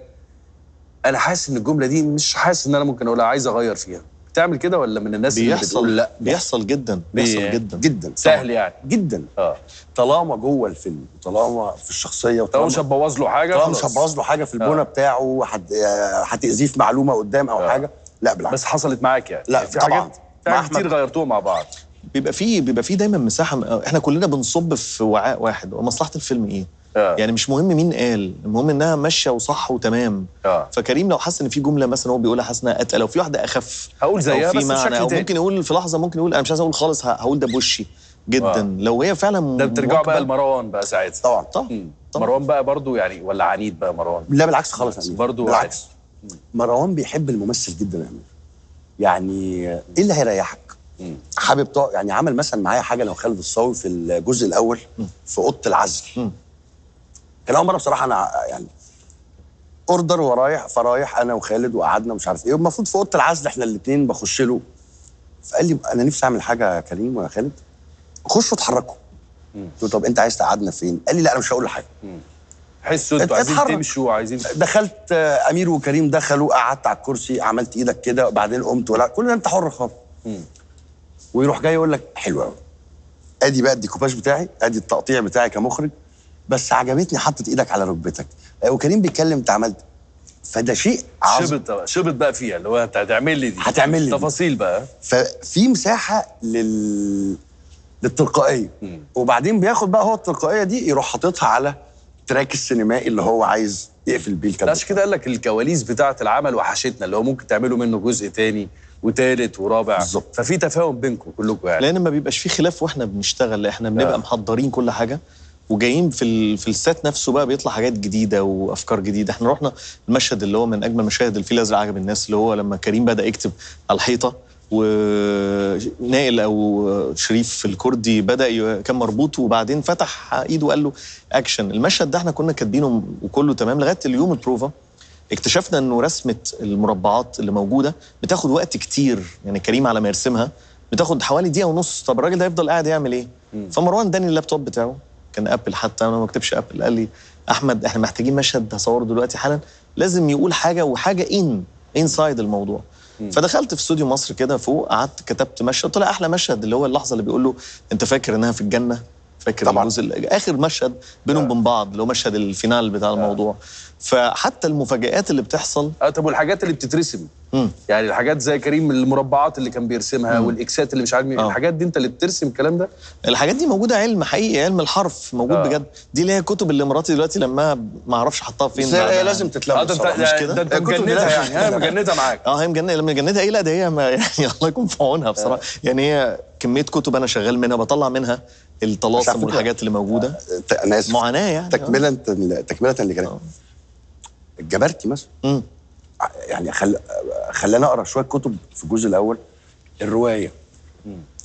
انا حاسس ان الجمله دي مش حاسس ان انا ممكن اقولها عايز اغير فيها بتعمل كده ولا من الناس اللي بيحصل بتقول لا بيحصل جدا بي- بيحصل جدا جدا سهل يعني جدا اه طالما جوه الفيلم وطالما في الشخصيه طالما وطالما مش هتبوظ له حاجه طالما مش خلاص. هتبوظ له حاجه في البنى آه. بتاعه هت- آه، هتاذيه في معلومه قدام او آه. حاجه لا بالعكس بس حصلت معاك يعني لا، يعني في طبعاً. حاجات في مع حاجات كتير أحمد. غيرتوها مع بعض بيبقى فيه بيبقى فيه دايما مساحه احنا كلنا بنصب في وعاء واحد ومصلحه الفيلم ايه اه يعني مش مهم مين قال المهم انها ماشيه وصح وتمام اه فكريم لو حس ان في جمله مثلا هو بيقولها حاسس انها اتقل او في واحده اخف هقول زيها أو في بس معنى بشكل او تاني ممكن يقول في لحظه ممكن يقول انا مش عايز اقول خالص ه- هقول ده بوشي جدا آه. لو هي فعلا ده بترجعوا بقى مواكبة. لمروان بقى ساعتها طبعا طبعا مم. طبعا. مروان بقى برضو يعني ولا عنيد بقى مروان لا بالعكس خالص يا أمير. برضو بالعكس مروان بيحب الممثل جدا يا امير يعني ايه اللي هيريحك مم. حابب تقعد يعني عمل مثلا معايا حاجه لو خالد الصاوي في الجزء الاول في اوضه العزل مم. كان اول مره بصراحه انا يعني اوردر ورايح فرايح انا وخالد وقعدنا مش عارف ايه المفروض في اوضه العزل احنا الاثنين بخش له فقال لي انا نفسي اعمل حاجه يا كريم ويا خالد خشوا اتحركوا قلت له طب انت عايز تقعدنا فين؟ قال لي لا انا مش هقول لحاجه حسوا انتوا عايزين اتحرك. تمشوا عايزين دخلت آه، امير وكريم دخلوا قعدت على الكرسي عملت ايدك كده وبعدين قمت ولا كل ده انت حر خالص ويروح جاي يقول لك حلو قوي ادي بقى الديكوباج بتاعي ادي التقطيع بتاعي كمخرج بس عجبتني حطت ايدك على ركبتك آه، وكريم بيتكلم انت عملت فده شيء عظيم شبط بقى شبط بقى فيها اللي هو انت هتعمل لي دي هتعمل لي دي. تفاصيل بقى ففي مساحه لل للتلقائيه وبعدين بياخد بقى هو التلقائيه دي يروح حاططها على تراك السينمائي اللي هو عايز يقفل بيه الكلام عشان كده قال لك الكواليس بتاعه العمل وحشتنا اللي هو ممكن تعملوا منه جزء تاني وتالت ورابع بالظبط. ففي تفاهم بينكم كلكم يعني لان ما بيبقاش في خلاف واحنا بنشتغل لا احنا بنبقى آه. محضرين كل حاجه وجايين في ال... في السات نفسه بقى بيطلع حاجات جديده وافكار جديده احنا رحنا المشهد اللي هو من اجمل مشاهد الفيل الازرق عجب الناس اللي هو لما كريم بدا يكتب على الحيطه ونائل او شريف الكردي بدا ي... كان مربوط وبعدين فتح ايده وقال له اكشن المشهد ده احنا كنا كاتبينه وكله تمام لغايه اليوم البروفا اكتشفنا انه رسمه المربعات اللي موجوده بتاخد وقت كتير يعني كريم على ما يرسمها بتاخد حوالي دقيقه ونص طب الراجل ده هيفضل قاعد يعمل ايه فمروان اداني اللابتوب بتاعه كان ابل حتى انا ما بكتبش ابل قال لي احمد احنا محتاجين مشهد هصوره دلوقتي حالا لازم يقول حاجه وحاجه ان انسايد الموضوع فدخلت في استوديو مصر كده فوق قعدت كتبت مشهد طلع احلى مشهد اللي هو اللحظه اللي بيقول له انت فاكر انها في الجنه فاكر طبعاً. الجزء ال- اخر مشهد بينهم وبين بعض اللي هو مشهد الفينال بتاع الموضوع فحتى المفاجآت اللي بتحصل اه طب والحاجات اللي بتترسم مم. يعني الحاجات زي كريم المربعات اللي كان بيرسمها والاكسات اللي مش عارف مين آه. الحاجات دي انت اللي بترسم الكلام ده الحاجات دي موجوده علم حقيقي علم الحرف موجود آه. بجد دي اللي هي كتب اللي مراتي دلوقتي لما ما اعرفش حطها فين بس هي بعدها. لازم تتلم اه ده انت بصراحة. مش ده- كده؟ ده انت كتب مجندها بلاش. يعني ها مجندها معاك اه هي مجننه لما مجننها ايه لا ده هي ما يعني الله يكون في عونها بصراحه يعني هي كميه كتب انا شغال منها بطلع منها بس على الطلاسم فكرة- والحاجات اللي موجوده ت- انا اسف معاناه يعني تكمله تكمله لكلام الجبرتي مثلا مم. يعني خل... خلاني اقرا شويه كتب في الجزء الاول الروايه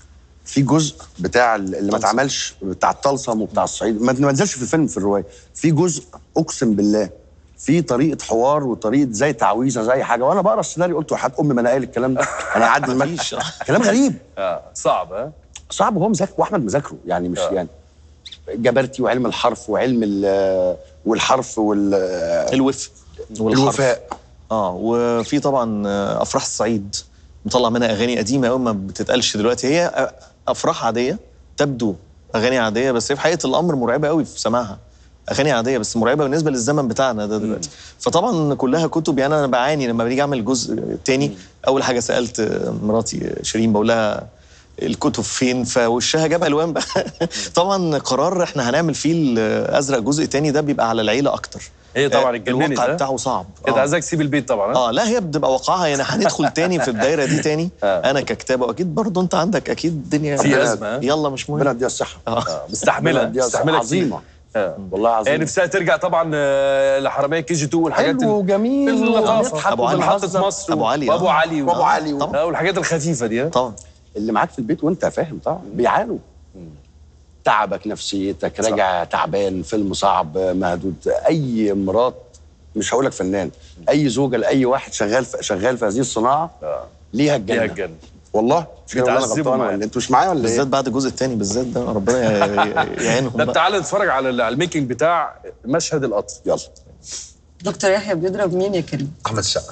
في جزء بتاع ال- اللي ما طلسم. اتعملش بتاع الطلسم وبتاع الصعيد ما ما نزلش في الفيلم في الروايه في جزء اقسم بالله في طريقه حوار وطريقه زي تعويذه زي حاجه وانا بقرا السيناريو قلت وحات امي ما انا قايل الكلام ده انا هعدي مفيش. المشهد كلام غريب اه صعب ها صعب وهو مذاكر واحمد مذاكره يعني مش آه. يعني جبرتي وعلم الحرف وعلم ال- والحرف وال الوف والحرف. الوفاء اه وفي طبعا آه، افراح الصعيد مطلع منها اغاني قديمه قوي ما بتتقالش دلوقتي هي آه، افراح عاديه تبدو اغاني عاديه بس هي في حقيقه الامر مرعبه قوي في سماعها اغاني عاديه بس مرعبه بالنسبه للزمن بتاعنا ده دلوقتي فطبعا كلها كتب يعني انا بعاني لما بيجي اعمل جزء تاني اول حاجه سالت آه، مراتي شيرين بقول لها الكتب فين فوشها جاب الوان بقى طبعا قرار احنا هنعمل فيه الازرق جزء تاني ده بيبقى على العيله اكتر هي طبعا آه، اتجننت الواقع ها؟ بتاعه صعب كده آه. عايزاك تسيب البيت طبعا ها؟ اه لا هي بتبقى واقعها يعني هندخل تاني في الدايره دي تاني آه. انا ككتابه واكيد برضو انت عندك اكيد الدنيا في أزمة، ها؟ يلا مش ربنا مهم يديها الصحه آه، مستحملها ربنا يديها الصحة. مستحملها عظيمه آه. والله هي عظيم نفسها ترجع طبعا آه، لحراميه كي جي 2 والحاجات حلو وجميل في اللطافه ونضحك أبو علي. محطه مصر أبو علي، وابو آه. علي وأبو علي و- طبعا والحاجات الخفيفه دي ها؟ طبعا اللي معاك في البيت وانت فاهم طبعا بيعانوا تعبك نفسيتك راجع تعبان فيلم صعب مهدود اي مرات مش هقول لك فنان اي زوجه لاي واحد شغال في شغال في هذه الصناعه آه. ليها الجنه ليها الجنة. والله مش كده ولا انا بيتعذبوا غلطان معايا. ولا انتوا مش معايا ولا بالذات ايه؟ بعد الجزء الثاني بالذات ده ربنا ي- ي- يعينهم طب بقى. تعالى نتفرج على ال- على الميكنج بتاع مشهد القطر يلا دكتور يحيى بيضرب مين يا كريم؟ احمد السقا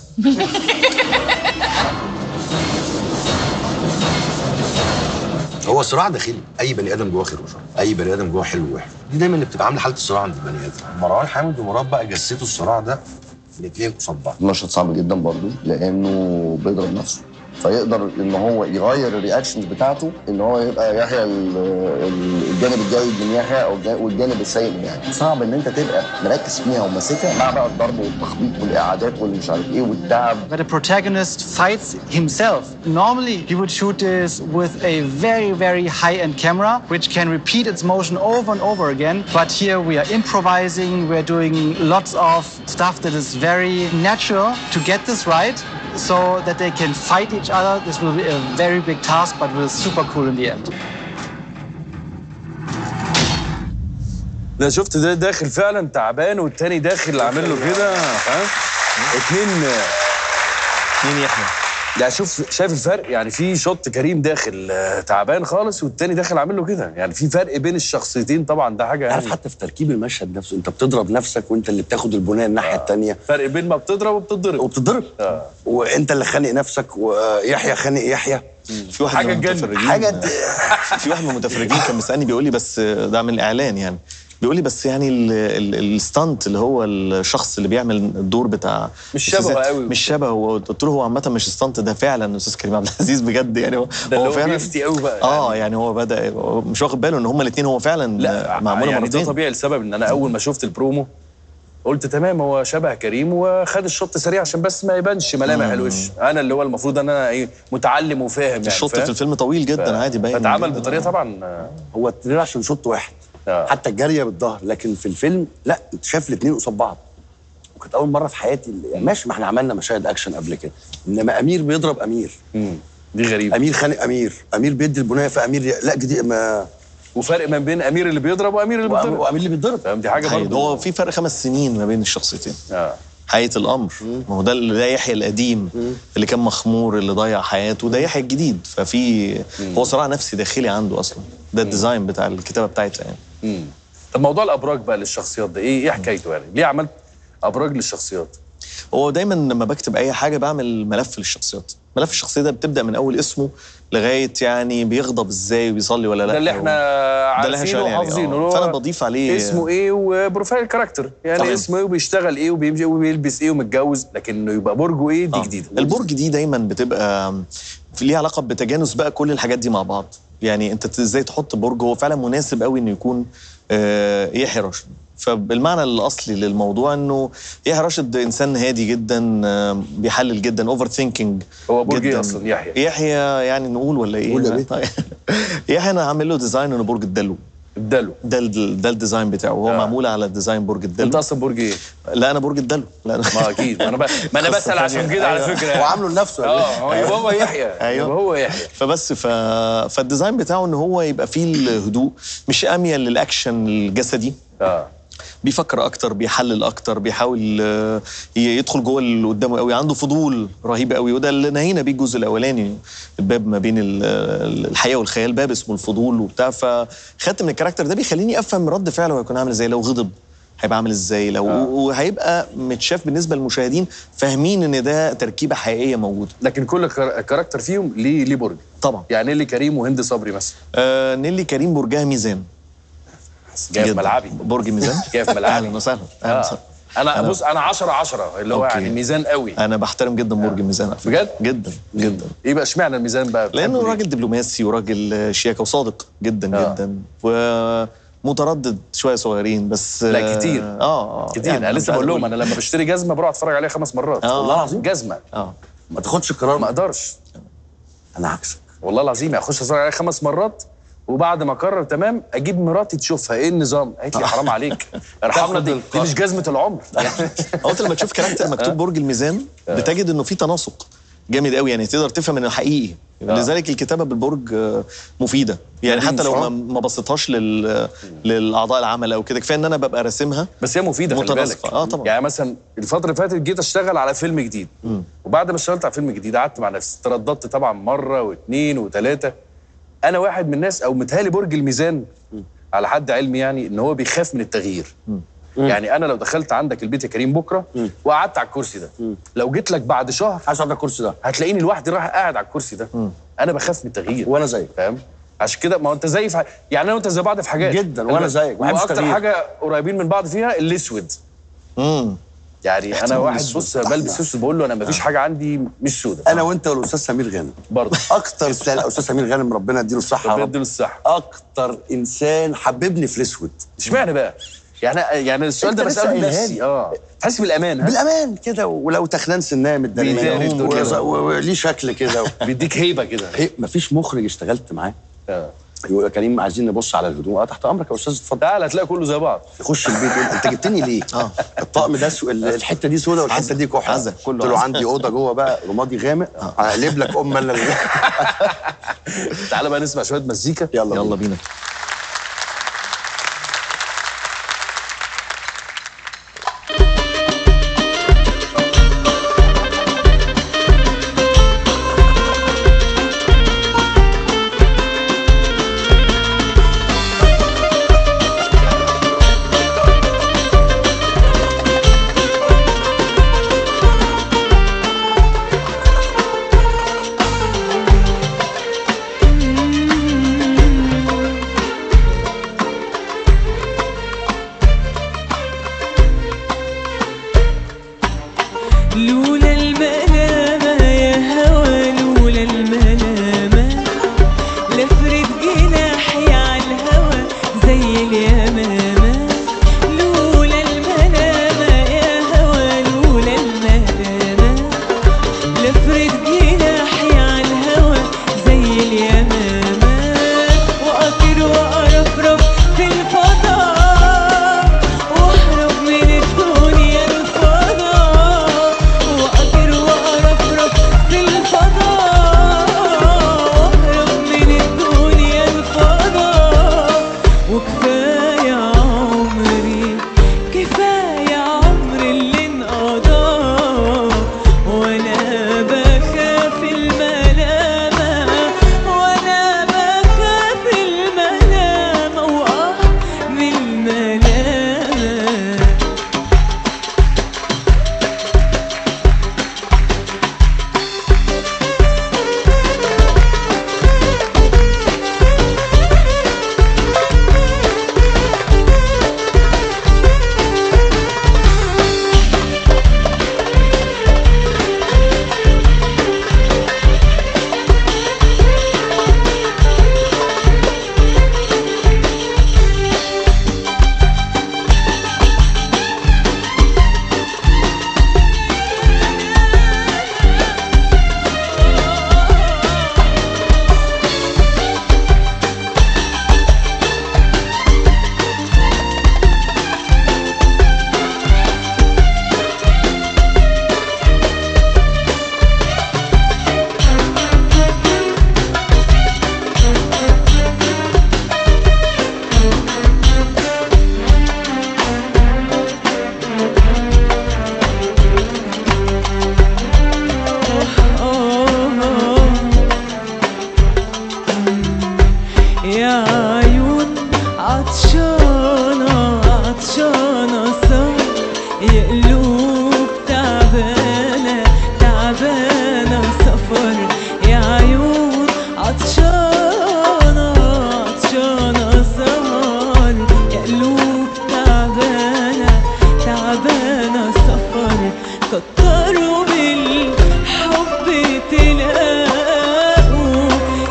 هو صراع داخلي اي بني ادم جواه خير وشر اي بني ادم جواه حلو ووحش دي دايما اللي بتبقى عامله حاله الصراع عند البني ادم مروان حامد ومراد بقى جسدوا الصراع ده الاثنين قصاد بعض المشهد صعب جدا برضه لانه بيضرب نفسه فيقدر ان هو يغير الرياكشنز بتاعته ان هو يبقى يحيى ال- ال- الجانب الجيد من يحيى او الجا- والجانب السيء من يحيى صعب ان انت تبقى مركز فيها وماسكها مع بقى الضرب والتخبيط والاعادات واللي مش عارف ايه والتعب But the protagonist fights himself. Normally, you would shoot this with a very, very high-end camera, which can repeat its motion over and over again. But here we are improvising, we're doing lots of stuff that is very natural to get this right so that they can fight each other. This will be a very big task, but will super cool in the end. ده شفت ده داخل فعلا تعبان والتاني داخل عامل له كده فاهم اتنين مين يحيى يعني شوف شايف الفرق يعني في شوت كريم داخل آه، تعبان خالص والتاني داخل عامل له كده يعني في فرق بين الشخصيتين طبعا ده حاجه عارف يعني حتى في تركيب المشهد نفسه انت بتضرب نفسك وانت اللي بتاخد البنايه الناحيه الثانيه فرق بين ما بتضرب وبتضرب وبتضرب آه. وانت اللي خانق نفسك ويحيى خانق يحيى في واحد حاجة من تجنن. المتفرجين حاجه في واحد من المتفرجين كان مسالني بيقول لي بس ده من الاعلان يعني بيقول لي بس يعني ال- ال- الستانت اللي هو الشخص اللي بيعمل الدور بتاع مش شبهه أستاذ- قوي. مش شبهه هو قلت له هو عامه مش ستانت ده فعلا استاذ كريم عبد العزيز بجد يعني هو ده اللي هو بيفتي قوي بقى اه يعني هو بدا هو مش واخد باله ان هما الاثنين هو فعلا لا معموله يعني ده مرتين طبيعي لسبب ان انا اول ما شفت البرومو قلت تمام هو شبه كريم وخد الشوط سريع عشان بس ما يبانش ملامح الوش انا اللي هو المفروض ان انا ايه متعلم وفاهم يعني الشوط فاهم؟ في الفيلم طويل جدا عادي باين فاتعمل بطريقه طبعا آه، هو التريلر عشان شوط واحد آه. حتى الجاريه بالظهر لكن في الفيلم لا انت شايف الاثنين قصاد بعض وكانت اول مره في حياتي اللي- يعني ماشي ما احنا عملنا مشاهد اكشن قبل كده انما امير بيضرب امير مم. دي غريبه امير خانق امير امير بيدي البنايه فامير ي- لا جديد ما وفرق ما بين امير اللي بيضرب وامير اللي وأم- بيضرب وامير اللي بيتضرب فاهم دي حاجه حقيقي. برضه هو في فرق خمس سنين ما بين الشخصيتين اه حقيقة الأمر ما هو ده ده يحيى القديم اللي كان مخمور اللي ضيع حياته وده يحيى الجديد ففي هو صراع نفسي داخلي عنده أصلا ده الديزاين بتاع الكتابة بتاعتها يعني مم. طب موضوع الابراج بقى للشخصيات ده ايه ايه حكايته يعني ليه عملت ابراج للشخصيات هو دايما لما بكتب أي حاجة بعمل ملف للشخصيات ملف الشخصية ده بتبدأ من أول اسمه لغاية يعني بيغضب إزاي وبيصلي ولا لا ده اللي احنا ده اللي احنا عارفينه شغالين عليه، وحافظينه آه. اللي هو فأنا بضيف عليه اسمه ايه وبروفايل كاركتر يعني طبعاً. اسمه ايه وبيشتغل ايه وبيمشي وبيلبس ايه ومتجوز لكن انه يبقى برجه ايه دي آه. جديده البرج دي دايما بتبقى في ليها علاقه بتجانس بقى كل الحاجات دي مع بعض يعني انت ت- ازاي تحط برج هو فعلا مناسب قوي انه يكون آه، يحيى راشد فبالمعنى الاصلي للموضوع انه يحيى راشد انسان هادي جدا آه، بيحلل جدا اوفر ثينكينج هو برج ايه اصلا يحيى يحيى يعني نقول ولا ايه قول يا بيه. طيب. يحيى انا عامل له ديزاين انه برج الدلو الدلو ده ال- ده الديزاين بتاعه هو آه. معمول على ديزاين برج الدلو انت اصلا برج ايه؟ لا انا برج الدلو لا أنا ما اكيد ما انا ب... ما انا بسال عشان كده على فكره هو عامله لنفسه ولا اه هو يبقى هو يحيى أيوه. يبقى هو يحيى فبس ف... فالديزاين بتاعه ان هو يبقى فيه الهدوء مش اميل للاكشن الجسدي اه بيفكر اكتر بيحلل اكتر بيحاول آه، ي- يدخل جوه اللي قدامه قوي عنده فضول رهيب قوي وده اللي نهينا بيه الجزء الاولاني الباب ما بين ال- ال- الحقيقه والخيال باب اسمه الفضول وبتاع فخدت من الكاركتر ده بيخليني افهم رد فعله هيكون عامل ازاي لو غضب هيبقى عامل ازاي لو آه. وهيبقى متشاف بالنسبه للمشاهدين فاهمين ان ده تركيبه حقيقيه موجوده لكن كل كار- كاركتر فيهم ليه ليه برج طبعا يعني نيلي كريم وهند صبري مثلا آه نيلي كريم برجها ميزان جاي في جداً. ملعبي برج ميزان جاي في ملعبي اهلا وسهلا اهلا آه. وسهلا انا أنا- بص انا 10 10 اللي هو أوكي. يعني ميزان قوي انا بحترم جدا برج ميزان على فكرة. بجد؟ جدا جدا ايه بقى اشمعنى الميزان بقى لانه بتحبه ليه؟ راجل دبلوماسي وراجل شياكه وصادق جدا آه. جدا ومتردد شويه صغيرين بس لا كتير اه اه كتير انا مش لسه عايز بقول لهم أقول. انا لما بشتري جزمه بروح اتفرج عليها خمس مرات آه. والله العظيم جزمه اه ما تاخدش القرار ما اقدرش انا عكسك والله العظيم اخش اتفرج عليها خمس مرات وبعد ما اقرر تمام اجيب مراتي تشوفها ايه النظام قالت لي حرام عليك ارحمنا دي, دي مش جزمه العمر يعني هو انت لما تشوف كاركتر مكتوب برج الميزان بتجد انه في تناسق جامد قوي يعني تقدر تفهم انه حقيقي لذلك الكتابه بالبرج آه، مفيده يعني حتى لو ما, ما بسطهاش لل للاعضاء العمل او كده كفايه ان انا ببقى راسمها بس هي مفيده خلي بالك متناسقة. اه طبعا يعني مثلا الفتره اللي فاتت جيت اشتغل على فيلم جديد مم. وبعد ما اشتغلت على فيلم جديد قعدت مع نفسي ترددت طبعا مره واثنين وثلاثه انا واحد من الناس او متهيألي برج الميزان على حد علمي يعني ان هو بيخاف من التغيير يعني انا لو دخلت عندك البيت يا كريم بكره وقعدت على الكرسي ده لو جيت لك بعد شهر عايز اقعد على الكرسي ده هتلاقيني لوحدي رايح قاعد على الكرسي ده انا بخاف من التغيير وانا زيك فاهم عشان كده ما هو انت زي في ح... يعني انا وانت زي بعض في حاجات جداً، وأنا زيك، ما بحبش واكتر التغيير. حاجه قريبين من بعض فيها الاسود امم يعني انا احترام واحد الأسود. بص بلبس اسود بقول له انا مفيش حاجه عندي مش سودة انا وانت والاستاذ سمير غانم برضه اكتر لا الاستاذ سمير غانم ربنا يديله الصحه يا ربنا رب. يديله الصحه اكتر انسان حببني في الاسود اشمعنى بقى؟ يعني يعني السؤال أنت ده لسه بساله قايلها لنفسي لي. اه تحس بالامان ها؟ بالامان كده ولو تخنان سنام بيداري الدنيا الدنيا. وليه شكل كده بيديك هيبه كده هي مفيش مخرج اشتغلت معاه اه يقول يا كريم عايزين نبص على الهدوم اه تحت امرك يا استاذ اتفضل تعالى هتلاقي كله زي بعض يخش البيت يقول انت جبتني ليه؟ اه الطقم ده سو... الحته دي سودا والحته دي كحل عزة، كله قلت له عزة. عندي اوضه جوه بقى رمادي غامق هقلب لك ام انا اللي- تعالى بقى نسمع شويه مزيكا يلا يلا بينا Thank عطشانة عطشانة سهر يا قلوب تعبانة تعبانة سفر يا عيون عطشانة عطشانة سهر يا قلوب تعبانة تعبانة سفر كتروا بالحب تلاقوا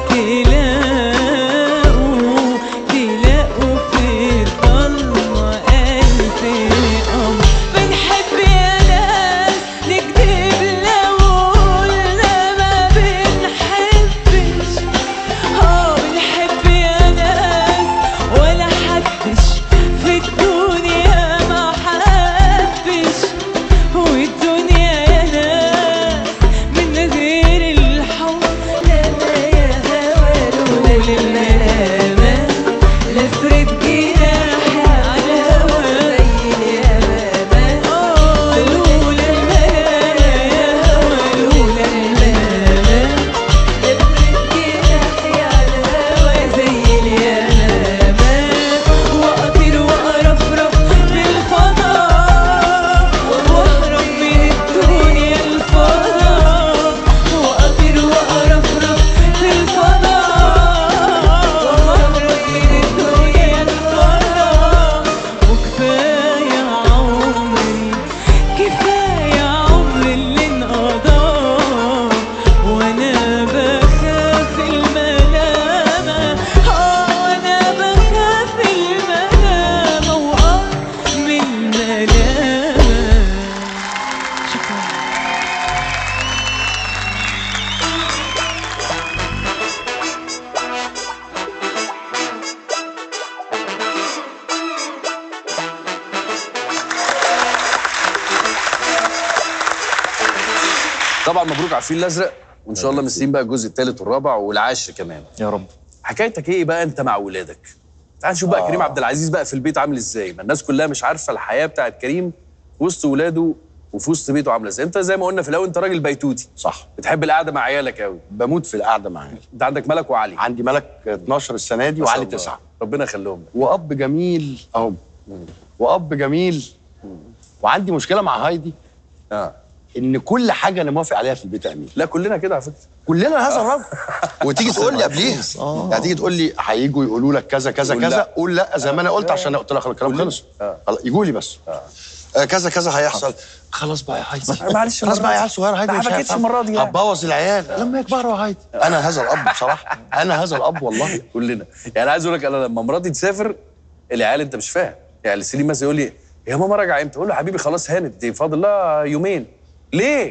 تلاقوا تلاقوا في الضلمة ألف قمر بنحب يا ناس نكذب لو قلنا ما بنحبش اه بنحب يا ناس ولا حدش في الدنيا ما حبش والدنيا يا ناس من غير الحب لا لا يا هوا لولا الملامة لفرد جناحي على هوا زي اليمامة اه لولا الملامة يا هوا لولا الملامة لفرد جناحي على هوا زي اليمامة وأطير وأرفرف في الفضاء واهرب من الدنيا الفضاء وأطير وأرفرف في الفضاء واهرب من الدنيا الفضاء وكفاية عمري كفاية عمري اللي انقضى وانا بخاف الملامة اه وانا بخاف الملامة واه من الملامة شكرا طبعا مبروك على الفيل الازرق وان شاء الله مستنيين بقى الجزء الثالث والرابع والعاشر كمان يا رب حكايتك ايه بقى انت مع ولادك تعال نشوف بقى آه. كريم عبد العزيز بقى في البيت عامل ازاي ما الناس كلها مش عارفه الحياه بتاعت كريم في وسط ولاده وفي وسط بيته عامله ازاي انت زي ما قلنا في الاول انت راجل بيتوتي صح بتحب القعده مع عيالك قوي بموت في القعده معاه انت عندك ملك وعلي عندي ملك 12 السنه دي ما شاء وعلي الله. 9 ربنا يخليهم لك. واب جميل اهو واب جميل وعندي مشكله مع هايدي اه ان كل حاجه انا موافق عليها في البيت يا امير لا كلنا كده على فكره كلنا هذا الرجل وتيجي تقول لي قبليها آه. يعني تيجي تقول لي هيجوا يقولوا لك كذا كذا قول كذا لا. قول لا زي ما انا قلت عشان قلت لك الكلام قول لي. خلص آه. خلاص، يجوا لي بس آه، كذا كذا هيحصل خلاص بقى يا هايدي معلش خلاص المرة بقى دي. يا عيال صغيره هايدي ما مش حبكتش هيفهم. المرة دي يعني. هتبوظ العيال لما يكبروا يا هايدي انا هذا الاب بصراحه انا هذا الاب والله كلنا يعني عايز اقول لك انا لما مراتي تسافر العيال انت مش فاهم يعني سليم مثلا يقول لي يا ماما راجعه امتى؟ اقول له حبيبي خلاص هانت دي فاضل لها يومين ليه؟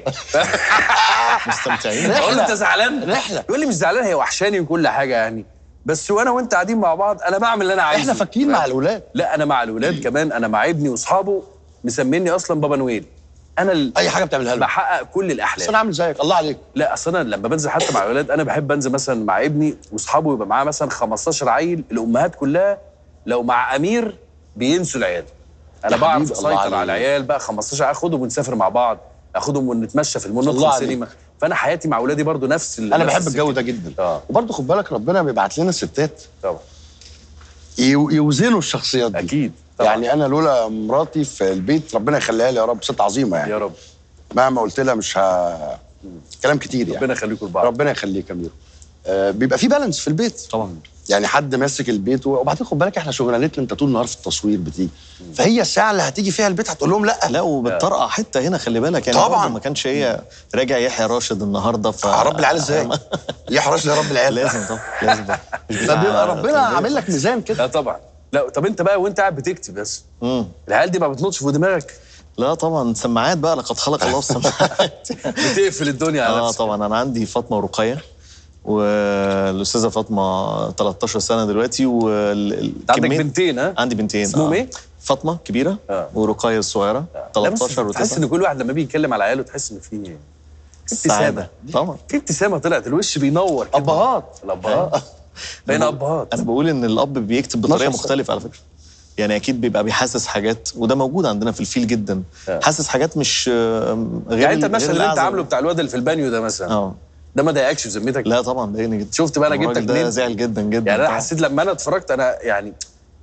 مستمتعين اقول له انت زعلان؟ رحلة. يقول لي مش زعلان هي وحشاني وكل حاجه يعني بس وانا وانت قاعدين مع بعض انا بعمل اللي انا عايزه احنا فاكين مع الاولاد لا انا مع الاولاد كمان انا مع ابني واصحابه مسميني اصلا بابا نويل انا ال... اي حاجه بتعملها له بحقق كل بس الاحلام انا عامل زيك الله عليك لا اصل انا لما بنزل حتى مع الاولاد انا بحب انزل مثلا مع ابني واصحابه يبقى معاه مثلا 15 عيل الامهات كلها لو مع امير بينسوا العيال انا يا بعرف حبيبي، الله اسيطر عليك. على العيال بقى 15 اخدهم ونسافر مع بعض اخدهم ونتمشى في المول الله ندخل عليك. سينما فانا حياتي مع اولادي برضو نفس ال- انا نفس بحب الجو السكة. ده جدا اه وبرضه خد بالك ربنا بيبعت لنا ستات طبعا يو- يوزنوا الشخصيات دي اكيد طبعا يعني انا لولا مراتي في البيت ربنا يخليها لي يا رب ست عظيمه يعني يا رب مهما قلت لها مش ه... كلام كتير يعني ربنا يخليكم لبعض ربنا يخليك يا ميرو آه بيبقى في بالانس في البيت طبعا يعني حد ماسك البيت وبعدين خد بالك احنا شغلانتنا انت طول النهار في التصوير بتيجي فهي الساعه اللي هتيجي فيها البيت هتقول لهم لا لا وبتطرقع حته هنا خلي بالك يعني طبعاً. برضه ما كانش هي راجع يحيى راشد النهارده ف رب العيال ازاي؟ يحرش لي رب العيال لازم طبعا لازم طبعا مش بتاع فبيبقى ربنا تربية. عامل لك ميزان كده لا طبعا لا طب انت بقى وانت قاعد بتكتب بس مم. العيال دي ما بتنطش في دماغك لا طبعا سماعات بقى لقد خلق الله السماعات بتقفل الدنيا على اه نفسك طبعا انا عندي فاطمه ورقيه والاستاذه فاطمه 13 سنه دلوقتي انت عندك بنتين ها عندي بنتين اسمهم آه. ايه؟ فاطمه كبيره آه. ورقيه الصغيره لا بس 13 تحس و9 ان كل واحد لما بيجي يتكلم على عياله تحس ان في في ابتسامه سعاده طبعا في ابتسامه طلعت الوش بينور كده. ابهات الابهات بين ابهات انا بقول ان الاب بيكتب بطريقه 12 سنة. مختلفه على فكره يعني اكيد بيبقى بيحسس حاجات وده موجود عندنا في الفيل جدا آه. حاسس حاجات مش آه، غير يعني انت غير المشهد اللي انت الأعزب. عامله بتاع الواد اللي في البانيو ده مثلا اه ده ما ضايقكش في ذمتك لا طبعا ضايقني جدا شفت بقى انا الراجل جبتك ده منين زعل جدا جدا يعني انا طبعاً. حسيت لما انا اتفرجت انا يعني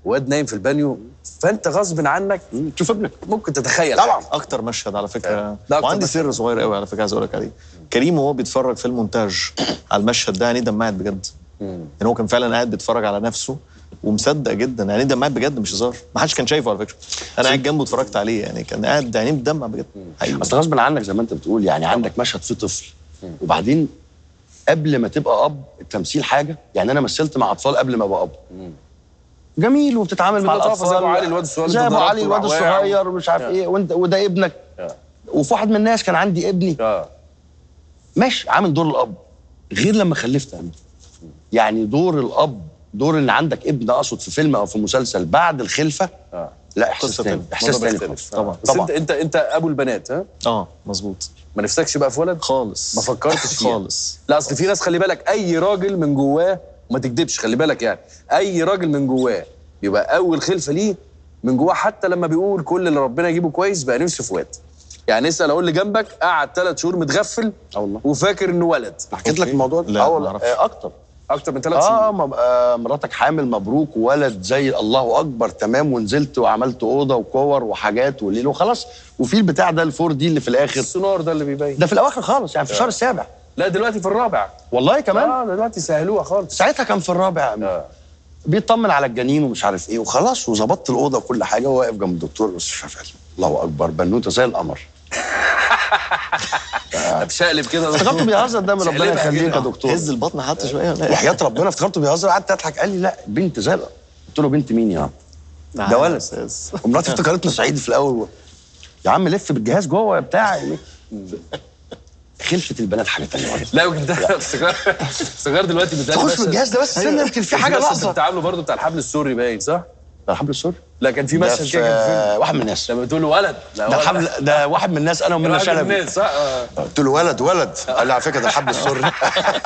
واد نايم في البانيو فانت غصب عنك تشوف ابنك ممكن تتخيل طبعا اكتر مشهد على فكره ده أكتر وعندي مشهد. سر صغير قوي على فكره عايز اقول لك عليه كريم وهو بيتفرج في المونتاج على المشهد ده يعني دمعت بجد يعني هو كان فعلا قاعد بيتفرج على نفسه ومصدق جدا يعني دمعت بجد مش هزار ما حدش كان شايفه على فكره انا قاعد جنبه اتفرجت عليه يعني كان قاعد عينيه بتدمع بجد حقيقي اصل غصب عنك زي ما انت بتقول يعني عندك مشهد فيه طفل وبعدين قبل ما تبقى اب التمثيل حاجه يعني انا مثلت مع اطفال قبل ما ابقى اب جميل وبتتعامل مع بتتعاطف الاطفال زي أبو علي الواد الصغير زي اللي ابو ضربته علي الواد وراح واقع. الصغير ومش عارف آه. ايه وانت وده ابنك آه. وفي واحد من الناس كان عندي ابني اه ماشي عامل دور الاب غير لما خلفت انا يعني دور الاب دور ان عندك ابن اقصد في فيلم او في مسلسل بعد الخلفه اه لا احساس قصة تاني تانية. احساس الموضوع تاني بيختلف. خالص طبعا بس طبعا انت انت انت ابو البنات ها اه مظبوط ما نفسكش بقى في ولد خالص ما فكرتش فيها خالص لا اصل في ناس خلي بالك اي راجل من جواه وما تكدبش خلي بالك يعني اي راجل من جواه بيبقى اول خلفه ليه من جواه حتى لما بيقول كل اللي ربنا يجيبه كويس بقى نفسه في واد يعني اسال اقول اللي جنبك قعد ثلاث شهور متغفل اه والله وفاكر انه ولد حكيت لك الموضوع ده لا، اه ما والله أعرفش. آه، اكتر اكتر من ثلاث اه شهور ما بقى مراتك حامل مبروك وولد زي الله اكبر تمام ونزلت وعملت اوضه وكور وحاجات والليل وخلاص وفي البتاع ده الفور دي اللي في الاخر السونار ده اللي بيبين ده في الاواخر خالص يعني في الشهر السابع لا دلوقتي في الرابع والله كمان اه دلوقتي سهلوها خالص ساعتها كان في الرابع يا أمين. اه بيطمن على الجنين ومش عارف ايه وخلاص وظبطت الاوضه وكل حاجه وواقف جنب الدكتور بس شغال الله اكبر بنوته زي القمر بشقلب كده افتكرته بيهزر ده من ربنا شقلبها يخليك كده. يا دكتور هز البطن حتى شويه ولا وحياه ربنا افتكرته بيهزر قعدت اضحك قال لي لا بنت زي القمر. قلت له بنت مين يا عم تعالى ده يا ولد أستاذ. ومراتي افتكرتني صعيدي في الاول يا عم لف بالجهاز جوه بتاع خلفه البنات حاجه تانية لا يمكن ده افتكار افتكار دلوقتي بتاع تخش في الجهاز ده بس استنى يمكن في حاجه ناقصه بتاع له برضه بتاع الحبل السوري باين صح؟ ده الحبل السوري لا كان في ده مشهد في كده كان في فيلم واحد من الناس لما بتقول له ولد لا ده ولد. الحبل ده واحد من الناس انا ومنى واحد من شلبي الناس صح؟ آه. قلت له ولد ولد قال لي على فكره ده الحبل السوري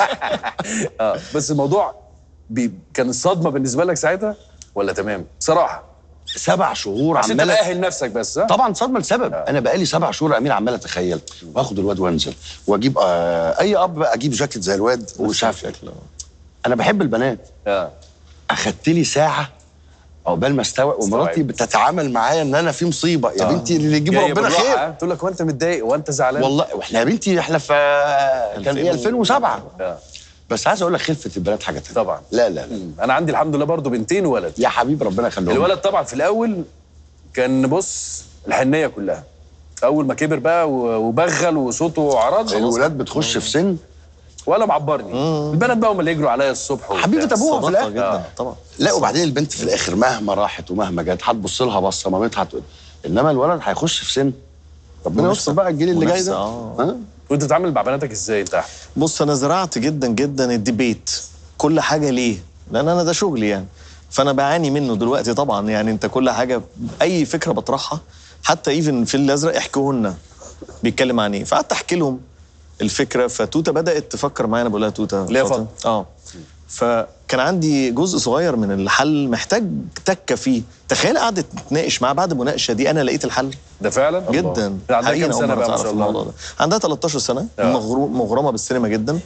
اه بس الموضوع بي... كان الصدمه بالنسبه لك ساعتها ولا تمام؟ صراحه سبع شهور عشان عمال تأهل نفسك بس ها؟ طبعا صدمه لسبب انا بقالي سبع شهور يا امين عمال اتخيل واخد الواد وانزل واجيب آه اي اب بقى اجيب جاكيت زي الواد ومش عارف إيه. انا بحب البنات اه اخدت لي ساعه عقبال ما استوعب ومراتي استوعبت. بتتعامل معايا ان انا في مصيبه يا آه. بنتي اللي يجيبه جاية ربنا بالراحة، خير ها؟ تقول لك وانت متضايق وانت زعلان والله واحنا يا بنتي احنا في كان ايه 2007 آه. بس عايز اقول لك خلفه البنات حاجه تانية طبعا لا لا لا مم. انا عندي الحمد لله برضه بنتين وولد يا حبيبي ربنا يخليهم الولد طبعا في الاول كان بص الحنيه كلها اول ما كبر بقى و- وبغل وصوته عرض الولاد بتخش في سن ولا معبرني البنات بقى هم اللي يجروا عليا الصبح وبتاع. حبيبه ابوها في صداقه الاخر جدا آه. طبعا لا وبعدين البنت في الاخر مهما راحت ومهما جت هتبص لها بصه مامتها هتقول انما الولد هيخش في سن ربنا منافسة. يستر بقى الجيل اللي جاي منافسة، ده آه. ها؟ وانت بتتعامل مع بناتك ازاي انت أحمد؟ بص انا زرعت جدا جدا الديبيت كل حاجه ليه لان انا ده شغلي يعني فانا بعاني منه دلوقتي طبعا يعني انت كل حاجه اي فكره بطرحها حتى ايفن في الازرق احكوه لنا بيتكلم عن ايه فقعدت احكي لهم الفكره فتوته بدات تفكر معايا انا بقول لها توته ليه فاطمة. فاطمة؟ اه فكان عندي جزء صغير من الحل محتاج تكه فيه تخيل قعدت تتناقش معاه بعد المناقشه دي انا لقيت الحل ده فعلا جدا ده عندها حقيقي كام أول سنه مرة بقى ما تعرف شاء الموضوع الله ده عندها 13 سنه آه. مغرو- مغرمه بالسينما جدا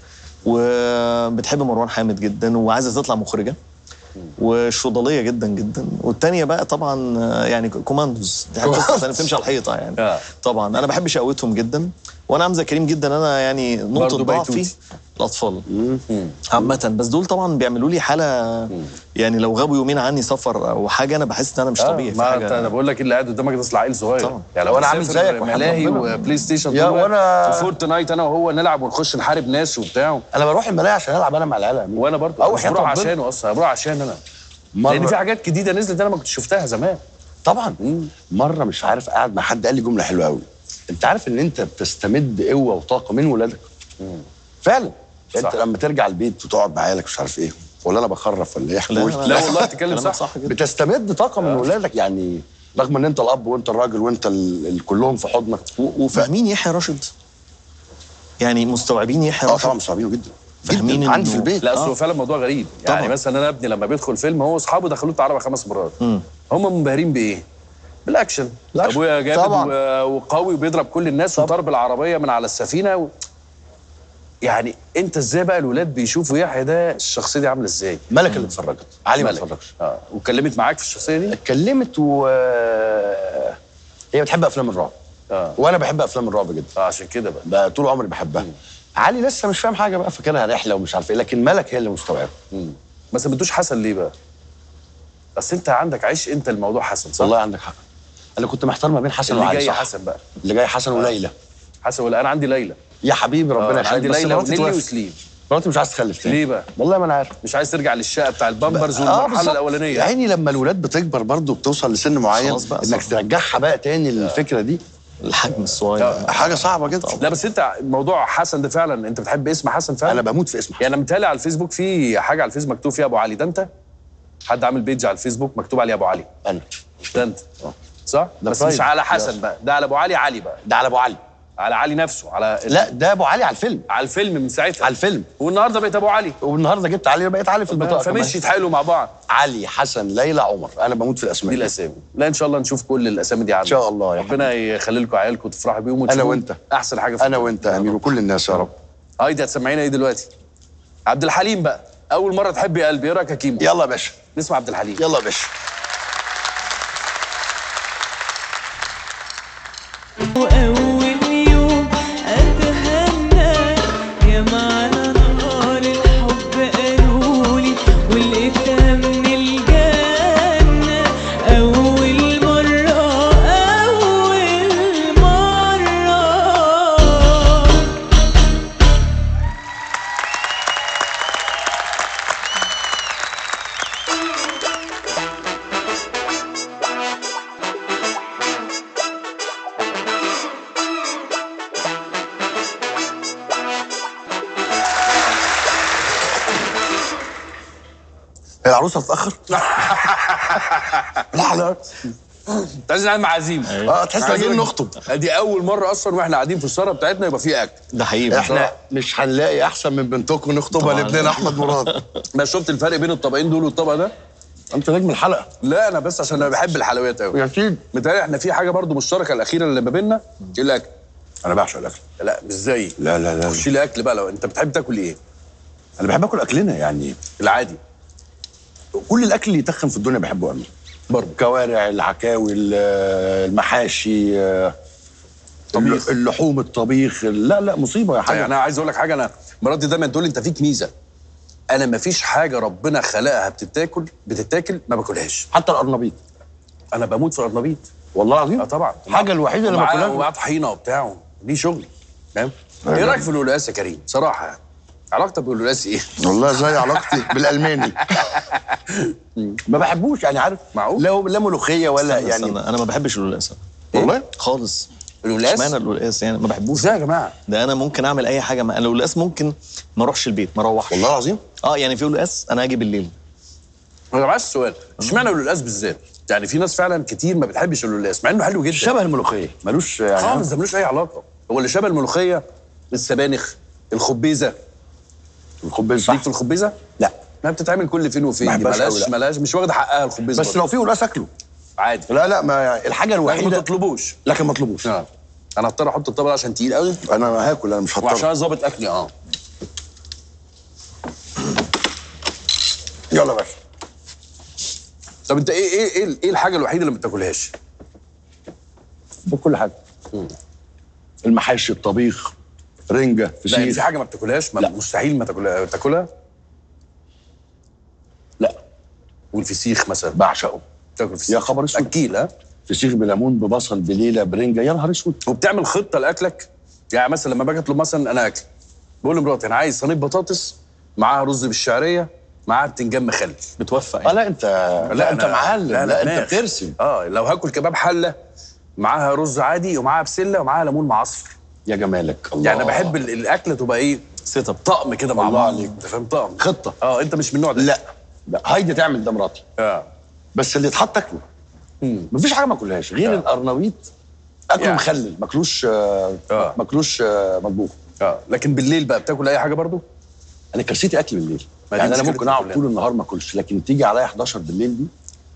وبتحب مروان حامد جدا وعايزه تطلع مخرجه وشضاليه جدا جدا والتانيه بقى طبعا آه، يعني كوماندوز دي حاجه قصة تانية بتمشي على الحيطه يعني آه. طبعا انا بحب شقوتهم جدا وانا عامزه كريم جدا انا يعني نقطه برضو ضعفي بيتوتي. الاطفال عامه بس دول طبعا بيعملوا لي حاله يعني لو غابوا يومين عني سفر او حاجه انا بحس ان انا مش آه، طبيعي في ما حاجه انت انا بقول لك اللي قاعد قدامك ده اصل عيل صغير طبعا. يعني لو وأنا عامل بسافر زيك وحياة ملاهي ربنا. وبلاي ستيشن يا طول الوقت، وأنا- وفورتنايت انا وهو نلعب ونخش نحارب ناس وبتاع انا بروح الملاهي عشان العب انا مع العيال يا أمين. وانا برضه أو مش حياة بروح ربنا. عشانه اصلا أنا بروح عشان انا مرة لان في حاجات جديده نزلت انا ما كنتش شفتها زمان طبعا مره مش عارف قاعد مع حد قال لي جمله حلوه قوي انت عارف ان انت بتستمد قوه وطاقه من ولادك فعلا انت صح. لما ترجع البيت وتقعد مع عيالك مش عارف ايه ولا انا بخرف ولا ايه لا, حكولي. لا, لا والله بتتكلم كلامك صح. صح جدا بتستمد طاقه من ولادك يعني رغم ان انت الاب وانت الراجل وانت ال... ال... كلهم في حضنك و- وفاهمين يحيى راشد يعني مستوعبين يحيى اه راشد طبعا مصابينه جدا فاهمين جدا عندي إنه- في البيت لا اصل آه. هو فعلا موضوع غريب يعني طبعاً. مثلا انا ابني لما بيدخل فيلم هو اصحابه دخلوه العربه خمس مرات هم منبهرين بايه؟ بالاكشن الأكشن. ابويا جامد طبعاً. و- وقوي وبيضرب كل الناس وضرب العربيه من على السفينه و... يعني انت ازاي بقى الولاد بيشوفوا يحيى ده الشخصيه دي عامله ازاي ملك اللي اتفرجت علي ما ملك. اتفرجش اه واتكلمت معاك في الشخصيه دي اتكلمت و هي بتحب افلام الرعب اه وانا بحب افلام الرعب جدا اه عشان كده بقى بقى طول عمري بحبها علي لسه مش فاهم حاجه بقى فاكرها رحله ومش عارف ايه لكن ملك هي اللي مستوعبه مم. بس ما بدوش حسن ليه بقى بس انت عندك عيش انت الموضوع حسن صح والله عندك حق انا كنت محتار ما بين حسن اللي وعلي جاي صح حسن بقى اللي جاي حسن وليلى حسن ولا انا عندي ليلى يا حبيبي ربنا آه، يخليك عندي بس ليلى مراتي ونيلي توفت. وسليم مراتي مش عايز تخلف تاني ليه بقى والله ما انا عارف مش عايز ترجع للشقه بتاع البامبرز والمرحله بالظبط. الاولانيه يا عيني لما الولاد بتكبر برضه بتوصل لسن معين خلاص بقى، انك صح. ترجعها بقى تاني الفكره دي الحجم الصغير حاجه صعبه جدا لا بس انت موضوع حسن ده فعلا انت بتحب اسم حسن فعلا انا بموت في اسم حسن يعني انا متهيألي على الفيسبوك في حاجه على الفيسبوك مكتوب فيها ابو علي ده انت حد عامل بيج على الفيسبوك مكتوب عليه ابو علي انا ده انت صح ده بس برايد. مش على حسن بقى ده على ابو علي علي بقى ده على ابو علي على علي نفسه على لا ده ابو علي على الفيلم على الفيلم من ساعتها على الفيلم والنهارده بقت ابو علي والنهارده جبت علي بقيت علي في البطاقه كمان. فمشيت حلو مع بعض علي حسن ليلى عمر انا بموت في الاسماء دي الاسامي لا ان شاء الله نشوف كل الاسامي دي عندك ان شاء الله يا ربنا يخلي لكم عيالكم وتفرحوا بيهم انا وتشوفوا وانت احسن حاجه في انا وانت يا امير وكل الناس يا رب هايدي هتسمعينا ايه دلوقتي عبد الحليم بقى اول مره تحب يا قلبي ايه رايك يا كيمو يلا يا باشا نسمع عبد الحليم يلا يا باشا وأول يوم أتهنى يا معنا نهار الحب قالولي ولقيتها من الجنة أول مرة أول مرة هي العروسه بتتاخر لا لا انت عايز نعمل معازيم اه تحس عايز جايين أقول- نخطب دي اول مره اصلا واحنا قاعدين في السهره بتاعتنا يبقى في اكل ده حقيقي احنا مش هنلاقي احسن من بنتكم نخطبها طبعاً. لابننا احمد مراد بس شفت الفرق بين الطبقين دول والطبق ده انت نجم الحلقه لا انا بس عشان انا بحب الحلويات قوي يا سيدي متهيألي احنا في حاجه برضو مشتركه الاخيره اللي ما بيننا الاكل انا بعشق الاكل لا مش زيي لا لا لا خش لي اكل بقى لو انت بتحب تاكل ايه انا بحب اكل اكلنا يعني العادي كل الاكل اللي يتخن في الدنيا بحبه قوي برضه الكوارع العكاوي ال- المحاشي طبيخ اللحوم الطبيخ لا لا مصيبه يا حاجه يعني انا عايز اقول لك حاجه انا مراتي دايما تقول لي انت فيك ميزه انا ما فيش حاجه ربنا خلقها بتتاكل بتتاكل ما باكلهاش حتى القرنبيط انا بموت في القرنبيط والله العظيم اه طبعا الحاجه الوحيده اللي ومعاه- باكلها ومعاه طحينه وبتاع دي شغلي فاهم ايه رايك في القلقاس يا كريم بصراحه يعني علاقتك بالقلقاس ايه والله زي علاقتي بالالماني ما بحبوش يعني عارف معقول؟ لا لا ملوخيه ولا يعني يعني انا ما بحبش القلقاس والله خالص القلقاس اشمعنى القلقاس يعني ما بحبوش ازاي يا جماعه ده انا ممكن اعمل اي حاجه مع انا القلقاس ممكن ما اروحش البيت ما اروحش والله العظيم اه يعني في قلقاس انا اجي بالليل انا عايز سؤال اشمعنى القلقاس بالذات يعني في ناس فعلا كتير ما بتحبش القلقاس مع انه حلو جدا شبه الملوخيه ملوش يعني خالص ده ملوش اي علاقه هو اللي شبه الملوخيه السبانخ الخبيزه الخبز ليك صح في الخبيزه لا ما بتتعمل كل فين وفين دي بحبهاش أوي، ملهاش لا. ملهاش مش واخده حقها الخبيزه بس برضه. لو في قلقاس اكله عادي لا لا ما الحاجه لكن ما الوحيده تطلبوش لكن ما اطلبوش اه انا هضطر احط الطبق ده عشان تقيل قوي انا هاكل انا مش وعشان هضطر ظابط اكلي اه يلا يا باشا طب انت ايه ايه ايه, إيه الحاجه الوحيده اللي ما بتاكلهاش بكل حاجه المحاشي الطبيخ رنجه لا يعني فسيخ في حاجه ما بتاكلهاش ما لا. مستحيل ما تاكلها تاكلها لا والفسيخ مثلا بعشقه تاكل فسيخ يا خبر اسود. اكيل ها فسيخ بليمون ببصل بليله برنجه يا نهار اسود وبتعمل خطه لاكلك يعني مثلا لما باجي اطلب مثلا انا اكل بقول لمراتي انا عايز صينيه بطاطس معاها رز بالشعريه معاها بتنجان مخلل بتوفق اه يعني. لا انت لا, انت أنا- معلم لا, أنا انت دماغ. بترسم اه لو هاكل كباب حله معاها رز عادي ومعاها بسله ومعاها ليمون معصفر يا جمالك الله يعني انا بحب ال- الاكله تبقى ايه سيت اب طقم كده مع الله بعض عليك. انت فاهم طقم خطه اه انت مش من النوع ده لا لا هايدي تعمل ده مراتي اه بس اللي اتحط اكله مم. مفيش حاجه ما اكلهاش غير آه. القرنبيط اكله يعني. مخلل ماكلوش آه، آه. ماكلوش آه، مطبوخ اه لكن بالليل بقى بتاكل اي حاجه برضو انا كرسيتي اكل بالليل ما دي يعني انا مشكلة ممكن اقعد كلنا. طول النهار ما اكلش لكن تيجي عليا 11 بالليل دي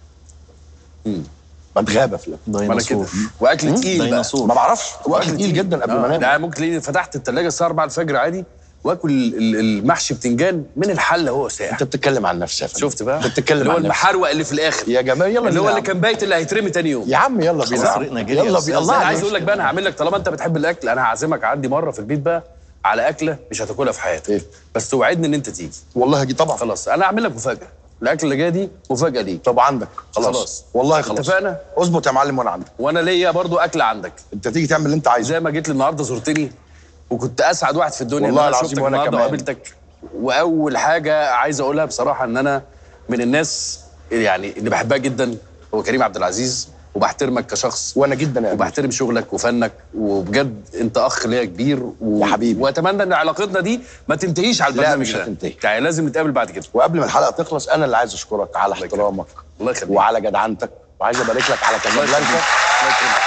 بتغابى في الأكل. ما انا كده ديناصور واكل تقيل بقى ديناصور ما بعرفش واكل تقيل جدا قبل ما آه. انام ده ممكن تلاقيني فتحت الثلاجه الساعه 4 الفجر عادي واكل ال- المحشي بتنجان من الحله وهو ساقع انت بتتكلم عن نفسك شفت بقى انت بتتكلم اللي هو عن نفسك المحروق اللي في الاخر يا جماعه يلا اللي هو بينا اللي يا كان بايت اللي هيترمي تاني يوم عم. يا عم يلا بينا خلاص رقنا جري يا يلا أستاذ. بينا بس الله انا عايز عليك اقول لك بقى انا هعمل لك طالما انت بتحب الاكل انا هعزمك عندي مره في البيت بقى على اكله مش هتاكلها في حياتك إيه؟ بس توعدني ان انت تيجي والله هجي طبعا خلاص انا هعمل لك مفاجاه الاكل اللي جاي دي مفاجاه ليك طب عندك خلاص, خلاص. والله خلاص اتفقنا؟ اظبط يا معلم وانا عندك وانا ليا برضو اكل عندك انت تيجي تعمل اللي انت عايزه زي ما جيت لي النهارده زرتني وكنت اسعد واحد في الدنيا والله إن أنا العظيم شفتك وأنا النهارده كمان. وقابلتك واول حاجه عايز اقولها بصراحه ان انا من الناس يعني اللي بحبها جدا هو كريم عبد العزيز وبحترمك كشخص وانا جدا يا أمير. وبحترم شغلك وفنك وبجد انت اخ ليا كبير و... يا حبيبي. واتمنى ان علاقتنا دي ما تنتهيش على لا، البرنامج مش ده. هتنتهي. يعني لازم نتقابل بعد كده وقبل ما الحلقه تخلص انا اللي عايز اشكرك على الله احترامك الله يخليك وعلى جدعنتك وعايز ابارك لك على الله يخليك. كازابلانكا الله يكرمك.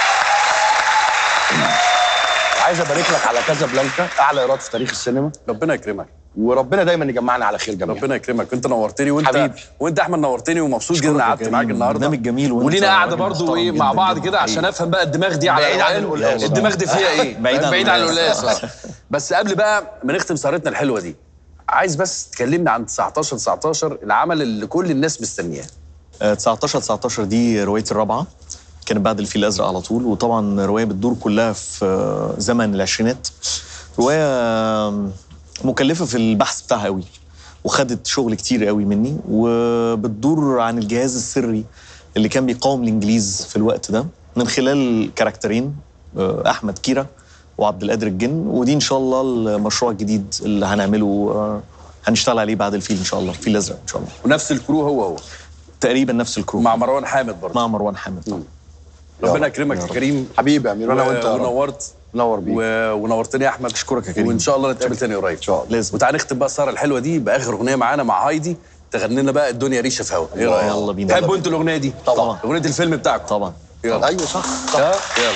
وعايز ابارك لك على كازابلانكا اعلى ايراد في تاريخ السينما ربنا يكرمك وربنا دايما يجمعنا على خير جميعا ربنا يكرمك انت نورتني وانت حبيبي. وانت احمد نورتني ومبسوط أشكرك جدا يا قعدت كريم. معاك النهارده برنامج جميل وانت ولينا قعده راجل برضو محترم ايه جداً مع بعض جداً كده عشان حقيقي. افهم بقى الدماغ دي على بعيد عن روقان. القلقاس. الدماغ دي فيها ايه بعيد عن بعيد عن القلقاس. القلقاس آه. بس قبل بقى ما نختم سهرتنا الحلوه دي عايز بس تكلمنا عن 19 19 العمل اللي كل الناس مستنياه آه، 19 19 دي روايتي الرابعه كانت بعد الفيل الازرق على طول وطبعا روايه بتدور كلها في آه، زمن العشرينات روايه آم، مكلفه في البحث بتاعها قوي وخدت شغل كتير قوي مني وبتدور عن الجهاز السري اللي كان بيقاوم الانجليز في الوقت ده من خلال كاركترين آه، احمد كيرة وعبد القادر الجن ودي ان شاء الله المشروع الجديد اللي هنعمله آه، هنشتغل عليه بعد الفيل ان شاء الله الفيل الازرق ان شاء الله ونفس الكرو هو هو تقريبا نفس الكرو مع مروان حامد برضه مع مروان حامد طبعا ربنا يكرمك يا كريم حبيبي يا امير انا وانت يا رب. ونورت نور بيك و... ونورتني يا احمد اشكرك يا كريم. وان شاء الله نتقابل تاني قريب ان شاء الله. لازم. وتعالى نختم بقى السهره الحلوه دي باخر اغنيه معانا مع هايدي تغني لنا بقى الدنيا ريشه في هوا ايه الله، رايك يلا بينا. تحبوا انتوا الاغنيه دي طبعا. اغنيه الفيلم بتاعكم طبعا يلا ايوه صح صح ها؟ يلا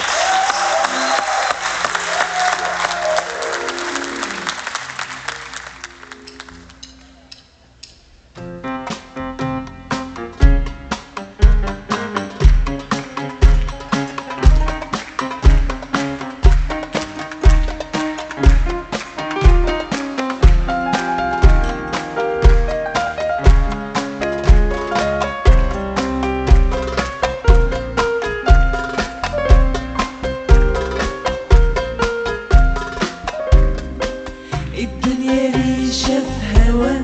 الدنيا ريشة في هوا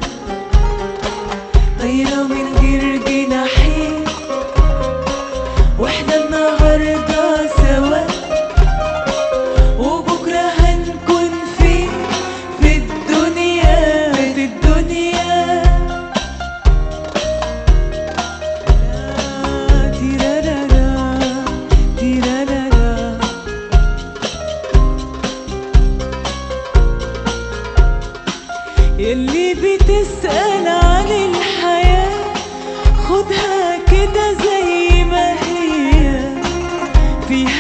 طايرة من غير جناحين واحنا النهاردة سوا وبكرة هنكون فين في الدنيا في الدنيا تيرارارا تيرارارا يلي بتسأل عن الحياة خدها كده زي ما هي فيها